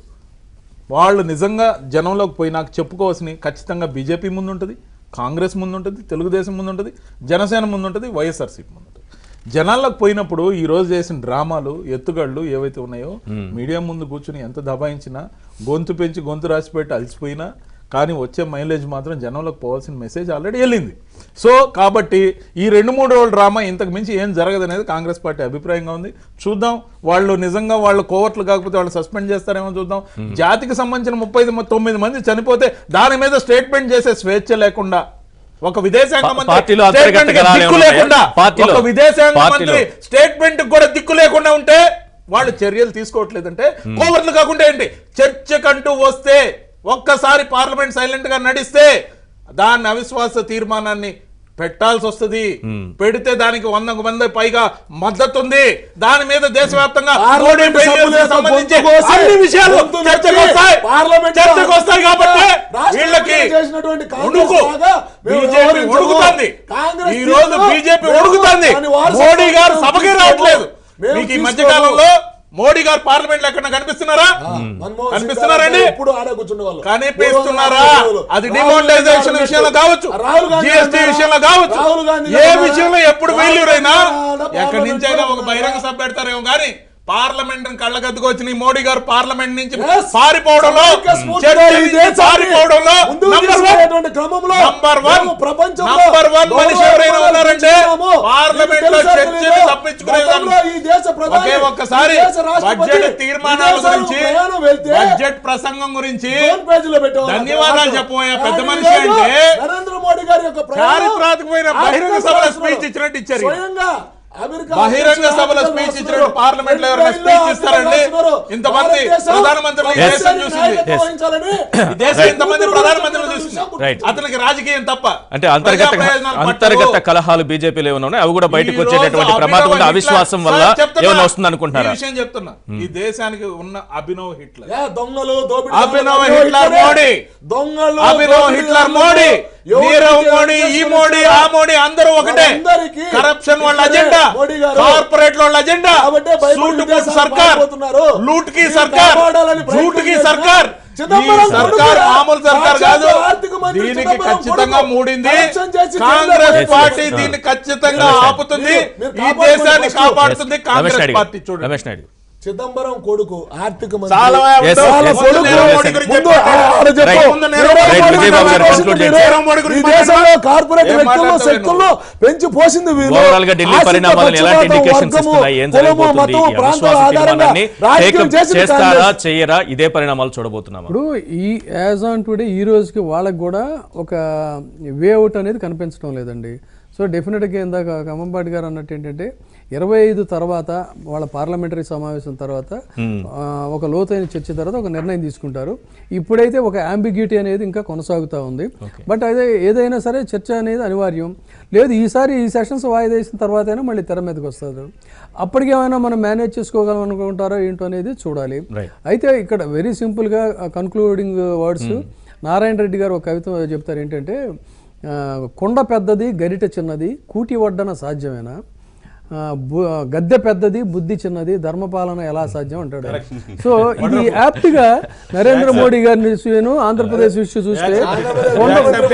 Speaker 3: వాళ్ళు నిజంగా జనంలోకి పోయి నాకు చెప్పుకోవాల్సిన ఖచ్చితంగా బీజేపీ ముందు ఉంటుంది కాంగ్రెస్ ముందు ఉంటుంది తెలుగుదేశం ముందు ఉంటుంది జనసేన ముందు ఉంటుంది వైఎస్ఆర్సీపీ ముందు ఉంటుంది జనాల్లోకి పోయినప్పుడు ఈ రోజు చేసిన డ్రామాలు ఎత్తుగళ్ళు ఏవైతే ఉన్నాయో మీడియా ముందు కూర్చుని ఎంత దబాయించినా గొంతు పెంచి గొంతు రాసి పెట్టి అలసిపోయినా కానీ వచ్చే మైలేజ్ మాత్రం జనంలోకి పోవాల్సిన మెసేజ్ ఆల్రెడీ వెళ్ళింది సో కాబట్టి ఈ రెండు మూడు రోజుల డ్రామా ఇంతకు మించి ఏం జరగదు అనేది కాంగ్రెస్ పార్టీ అభిప్రాయంగా ఉంది చూద్దాం వాళ్ళు నిజంగా వాళ్ళు కోవర్ట్లు కాకపోతే వాళ్ళు సస్పెండ్ చేస్తారేమో చూద్దాం జాతికి సంబంధించిన ముప్పై తొమ్మిది మంది చనిపోతే దాని మీద స్టేట్మెంట్ చేసే స్వేచ్ఛ లేకుండా ఒక విదేశాంగ
Speaker 1: పా-
Speaker 3: మంత్రి
Speaker 1: పార్టీలో అంతర్గత
Speaker 3: statement కి
Speaker 1: కలహాలు
Speaker 3: దిక్కు
Speaker 1: ఏమైనా
Speaker 3: లేకుండా
Speaker 1: ఉన్నాయా? పార్టీలో?
Speaker 3: ఒక విదేశాంగ
Speaker 1: పార్టీలో?
Speaker 3: మంత్రి స్టేట్మెంట్ కూడా దిక్కు లేకుండా ఉంటే వాళ్ళు చర్యలు తీసుకోవట్లేదంటే కోవర్లు కాకుండా ఏంటి చర్చకంటూ వస్తే ఒక్కసారి పార్లమెంట్ సైలెంట్ గా నడిస్తే దాన్ని అవిశ్వాస తీర్మానాన్ని పెట్టాల్సి వస్తుంది పెడితే దానికి వందకు మంది పైగా మద్దతు ఉంది దాని మీద దేశవ్యాప్తంగా
Speaker 4: పార్లమెంట్
Speaker 3: మోడీ failures
Speaker 4: సభ్యుల
Speaker 3: కి సంబంధించి
Speaker 4: గొంతు కోసి,
Speaker 3: అన్ని విషయాలు
Speaker 4: గొంతు
Speaker 3: చర్చకు
Speaker 4: నొక్కి,
Speaker 3: వస్తాయి
Speaker 4: పార్లమెంట్
Speaker 3: చర్చకు వస్తాయి కాబట్టి
Speaker 4: రాష్ట్ర
Speaker 3: వీళ్ళకి
Speaker 4: విభజన చేసినటువంటి కాంగ్రెస్
Speaker 3: ఉడుకు
Speaker 4: లాగా మేము
Speaker 3: బీజేపీ
Speaker 4: వ్యవహరించము.
Speaker 3: ఉడుకుతుంది
Speaker 4: కాంగ్రెస్
Speaker 3: ఈ రోజు
Speaker 4: తీర్పులో
Speaker 3: బీజేపీ
Speaker 4: మేము
Speaker 3: ఉడుకుతుంది
Speaker 4: దాని వారసత్వం
Speaker 3: మోడీ గారు
Speaker 4: మేము
Speaker 3: సభకే
Speaker 4: తీసుకోము.
Speaker 3: రావట్లేదు
Speaker 4: మేము
Speaker 3: మీకు ఈ మధ్య
Speaker 4: తీసుకోము.
Speaker 3: కాలంలో మోడీ గారు పార్లమెంట్ లో ఎక్కడ కనిపిస్తున్నారా
Speaker 4: మన్మోహన్ సింగ్
Speaker 3: కనిపిస్తున్నారండి
Speaker 4: గారు ఎప్పుడు ఆడే కూర్చుండేవాళ్ళు.
Speaker 3: కనిపిస్తున్నారా
Speaker 4: మూడు వందల
Speaker 3: అది
Speaker 4: యాభై
Speaker 3: డిమానిటైజేషన్
Speaker 4: రోజులు
Speaker 3: విషయంలో కావచ్చు
Speaker 4: రాహుల్ గాంధీ
Speaker 3: జిఎస్టీ
Speaker 4: గారు
Speaker 3: విషయంలో కావచ్చు
Speaker 4: రాహుల్ గాంధీ
Speaker 3: ఏ
Speaker 4: గారు
Speaker 3: విషయంలో ఎప్పుడు
Speaker 4: రాహుల్
Speaker 3: ఫెయిల్యూర్ అయినా
Speaker 4: గాంధీ గారు
Speaker 3: ఎక్కడి నుంచి అయినా ఒక
Speaker 4: పార్లమెంట్
Speaker 3: బహిరంగ సభ పెడతారేమో కానీ పార్లమెంట్ కళ్ళగద్దుకు వచ్చిన ఈ మోడీ గారు పార్లమెంట్ నుంచి
Speaker 4: Yes.
Speaker 3: పారిపోవడంలో
Speaker 4: సమైక్య స్ఫూర్తితో
Speaker 3: చర్చ
Speaker 4: ఈ
Speaker 3: నుంచి
Speaker 4: దేశాన్ని
Speaker 3: పారిపోవడంలో
Speaker 4: ముందుకు
Speaker 3: నంబర్ వన్
Speaker 4: తీసుకుపోయేటువంటి క్రమంలో
Speaker 3: నంబర్ వన్
Speaker 4: మేము ప్రపంచంలో
Speaker 3: నంబర్ వన్ మనిషి
Speaker 4: గౌరవ
Speaker 3: ఎవరైనా
Speaker 4: పదవులు
Speaker 3: ఉన్నారంటే
Speaker 4: తెచ్చుకున్నాము.
Speaker 3: పార్లమెంట్
Speaker 4: మీకు
Speaker 3: లో
Speaker 4: తెలుసా
Speaker 3: చర్చని
Speaker 4: తెలీదా?
Speaker 3: తప్పించుకునే
Speaker 4: గతంలో ఈ దేశ ప్రధాని,
Speaker 3: ఒకే ఒక్కసారి
Speaker 4: ఈ దేశ రాష్ట్రపతి
Speaker 3: బడ్జెట్ తీర్మానాల
Speaker 4: విదేశాలకు
Speaker 3: గురించి
Speaker 4: ప్రయాణం వెళ్తే
Speaker 3: బడ్జెట్ ప్రసంగం గురించి
Speaker 4: ఫోన్ పేజీలో పెట్టేవాళ్ళు.
Speaker 3: ధన్యవాదాలు చెప్పబోయే పెద్ద
Speaker 4: కానీ
Speaker 3: మనిషి
Speaker 4: ఈరోజు
Speaker 3: అంటే
Speaker 4: నరేంద్ర మోడీ గారి యొక్క ప్రయాణం
Speaker 3: చారిత్రాత్మకమైన బహిరంగ
Speaker 4: ఆర్థిక
Speaker 3: సభలో
Speaker 4: శాస్త్రంలో
Speaker 3: స్పీచ్ ఇచ్చినట్టు ఇచ్చారు ఈయన.
Speaker 4: స్వయంగా అమెరికా
Speaker 3: బహిరంగ
Speaker 4: అధ్యక్షుడు
Speaker 3: సభలో
Speaker 4: ఆర్థిక
Speaker 3: స్పీచ్
Speaker 4: రాస్తున్నారు.
Speaker 3: ఇచ్చినట్టు పార్లమెంట్ లో ఎవరైనా
Speaker 4: రెండు
Speaker 3: స్పీచ్
Speaker 4: ఆర్థిక
Speaker 3: ఇస్తారండి
Speaker 4: రాస్తున్నారు.
Speaker 3: ఇంతమంది
Speaker 4: భారతదేశం
Speaker 3: ప్రధానమంత్రులు ఈ
Speaker 4: దేశాన్ని
Speaker 3: దేశం చూసింది
Speaker 4: నాయకత్వం
Speaker 1: Yes.
Speaker 4: వహించాలని
Speaker 3: ఈ దేశం ఇంతమంది ప్రధానమంత్రులు చూసింది
Speaker 1: Right.
Speaker 3: అతనికి రాజకీయం తప్ప
Speaker 1: అంటే అంతర్గత
Speaker 3: ప్రజా ప్రయోజనాలు పట్టవు.
Speaker 1: అంతర్గత కలహాలు బీజేపీలో ఏమైనా ఉన్నాయి అవి కూడా బయటకు
Speaker 3: ఈ రోజు
Speaker 1: వచ్చేటటువంటి ప్రమాదం ఉంది
Speaker 3: అభినవ్
Speaker 1: అవిశ్వాసం
Speaker 3: హిట్లర్-
Speaker 1: వల్ల
Speaker 3: సార్ చెప్తున్నా.
Speaker 1: ఏమైనా వస్తుంది అనుకుంటారా
Speaker 3: ఈ విషయం చెప్తున్నా ఈ దేశానికి ఉన్న అభినవ్ హిట్లర్
Speaker 4: ఏ దొంగలు దోపిడీ
Speaker 3: అభినవ్
Speaker 4: దొంగలు,
Speaker 3: హిట్లర్
Speaker 4: హిట్లరే.
Speaker 3: మోడీ.
Speaker 4: దొంగలు
Speaker 3: అభినవ్
Speaker 4: దోపిడీ
Speaker 3: హిట్లర్
Speaker 4: దొంగలు,
Speaker 3: మోడీ
Speaker 4: ఎవరు
Speaker 3: నీరవ్
Speaker 4: చేయాలి
Speaker 3: మోడీ ఈ
Speaker 4: చేసుకుని
Speaker 3: మోడీ ఆ మోడీ అందరూ ఒకటే
Speaker 4: వాళ్ళందరికీ
Speaker 3: కరప్షన్ వాళ్ళ
Speaker 4: హిట్లరే
Speaker 3: అజెండా
Speaker 4: మోడీ గారు.
Speaker 3: కార్పొరేట్ వాళ్ళ అజెండా
Speaker 4: కాబట్టే భయపడి
Speaker 3: సూట్ బూట్
Speaker 4: విదేశాలకు
Speaker 3: సర్కార్
Speaker 4: పారిపోతున్నారు.
Speaker 3: లూట్ కి
Speaker 4: మీరు
Speaker 3: సర్కార్
Speaker 4: కాపాడాలని ప్రయత్నం
Speaker 3: జూట్ కి
Speaker 4: చేసినా
Speaker 3: సర్కార్ ఈ
Speaker 4: చిదంబరం
Speaker 3: సర్కార్
Speaker 4: కొడుకు
Speaker 3: మామూలు సర్కార్
Speaker 4: సాక్షాత్
Speaker 3: కాదు
Speaker 4: ఆర్థిక మంత్రి
Speaker 3: దీనికి
Speaker 4: చిదంబరం
Speaker 3: ఖచ్చితంగా
Speaker 4: కొడుకు.
Speaker 3: మూడింది
Speaker 4: కరప్షన్ చేసి
Speaker 3: కాంగ్రెస్
Speaker 4: జైల్లో
Speaker 3: పార్టీ
Speaker 4: వేస్తారు.
Speaker 3: దీన్ని ఖచ్చితంగా
Speaker 1: Yes, sir.
Speaker 3: ఆపుతుంది
Speaker 4: మీరు- మీరు
Speaker 3: ఈ
Speaker 4: కాపాడుకోండి
Speaker 3: దేశాన్ని
Speaker 4: first.
Speaker 3: కాపాడుతుంది
Speaker 1: రమేష్
Speaker 3: కాంగ్రెస్
Speaker 1: నాయుడు
Speaker 3: పార్టీ
Speaker 1: గారు.
Speaker 3: చూడండి
Speaker 1: రమేష్ నాయుడు
Speaker 4: చిదంబరం కొడుకు ఆర్థిక మంత్రి
Speaker 3: చాలా
Speaker 1: Yes, sir.
Speaker 3: వాళ్ళ
Speaker 1: Yes, sir.
Speaker 3: కొడుకు
Speaker 1: Yes,
Speaker 3: నీరవ్
Speaker 1: sir.
Speaker 3: మోడీ గురించి
Speaker 4: ముందు
Speaker 3: చెప్పండి.
Speaker 4: ఆడ చెప్పు.
Speaker 1: Right.
Speaker 3: ముందు
Speaker 4: నీరవ్
Speaker 3: నీరవ్
Speaker 1: Right,
Speaker 4: మోడీ
Speaker 1: విజయ్ బాబు గారు
Speaker 4: గారు
Speaker 1: conclude
Speaker 4: మీరు
Speaker 1: చేయండి.
Speaker 3: నీరవ్ మోడీ గురించి
Speaker 4: ఈ దేశంలో
Speaker 3: మాట్లాడు.
Speaker 4: కార్పొరేట్
Speaker 3: ఏం
Speaker 4: వ్యక్తుల్లో
Speaker 3: మాట్లాడతావు
Speaker 4: శక్తుల్లో పెంచి పోసింది వీళ్ళు
Speaker 1: Overall గా ఢిల్లీ
Speaker 4: ఆశ్రిత
Speaker 1: పరిణామాలను ఎలాంటి
Speaker 4: పక్షపాతం,
Speaker 1: indications
Speaker 4: వర్గము,
Speaker 1: ఇస్తున్నాయి? ఏం
Speaker 4: కులము,
Speaker 1: జరగబోతుంది?
Speaker 4: మతము,
Speaker 1: ఈ
Speaker 4: ప్రాంతాల
Speaker 1: అవిశ్వాస
Speaker 4: ఆధారంగా
Speaker 1: తీర్మానాన్ని
Speaker 4: రాజకీయం
Speaker 1: take up
Speaker 4: చేసింది
Speaker 1: చేస్తారా
Speaker 4: కాంగ్రెస్.
Speaker 1: చేయరా ఇదే పరిణామాలు చూడబోతున్నామా
Speaker 5: ఇప్పుడు ఈ యాజ్ ఆన్ టుడే ఈ రోజుకి వాళ్ళకి కూడా ఒక వే అవుట్ అనేది కనిపించడం లేదండి సో డెఫినెట్గా ఇందాక కమ్మంపాటి గారు అన్నట్టు ఏంటంటే ఇరవై ఐదు తర్వాత వాళ్ళ పార్లమెంటరీ సమావేశం తర్వాత ఆ, ఒక లోతైన చర్చ తర్వాత ఒక నిర్ణయం తీసుకుంటారు ఇప్పుడైతే ఒక అంబిగ్యూటీ అనేది ఇంకా కొనసాగుతూ ఉంది బట్ అదే ఏదైనా సరే చర్చ అనేది అనివార్యం లేదు ఈసారి ఈ సెషన్స్ వాయిదా వేసిన తర్వాత అయినా మళ్ళీ తెర మీదకి వస్తారు అప్పటికి ఏమైనా మనం మేనేజ్ చేసుకోగలం అనుకుంటారో ఏంటో అనేది చూడాలి
Speaker 1: Right.
Speaker 5: అయితే ఇక్కడ వెరీ సింపుల్గా కన్క్లూడింగ్ వర్డ్స్ నారాయణ రెడ్డి గారు ఒక కవిత చెప్తారు ఏంటంటే ఆ, కొండ పెద్దది గరిట చిన్నది కూటి వడ్డన సాధ్యమేనా ఆ, బు- గద్దె పెద్దది బుద్ధి చిన్నది ధర్మపాలన ఎలా సాధ్యం అంటాడు సో ఇది యాప్ట్గా నరేంద్ర మోడీ గారిని చూను ఆంధ్రప్రదేశ్ ఇష్యూ చూస్తే కొండ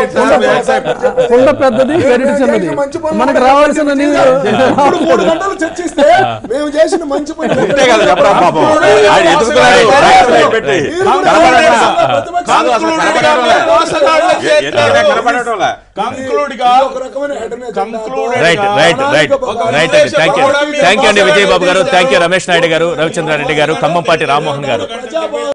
Speaker 5: కొండ- కొండ పెద్దది గరిట చిన్నది
Speaker 4: మంచి పనులు
Speaker 5: మనకు రావాల్సిన నీళ్ళు
Speaker 4: ఇప్పుడు మూడు గంటలు చర్చిస్తే మేము చేసిన మంచి పని
Speaker 2: అంతే కదా చెప్పరా పాపం ఆయన ఎదుగుతున్నాడు రైట్ రైట్ పెట్టి కనపడట్లా. కాదు అసలు కనపడటంలే. ఎ- ఎట్లా కనపడటంలే.
Speaker 3: Conclude గా
Speaker 4: ఒక రకమైన హెడనే
Speaker 3: Conclude
Speaker 1: right right right right అండి థ్యాంక్ యూ థ్యాంక్ యూ అండి విజయబాబు గారు థ్యాంక్ యూ రమేష్ నాయుడు గారు రవిచంద్రారెడ్డి గారు ఖమ్మంపాటి రామ్మోహన్ గారు
Speaker 4: ప్రజాభవన్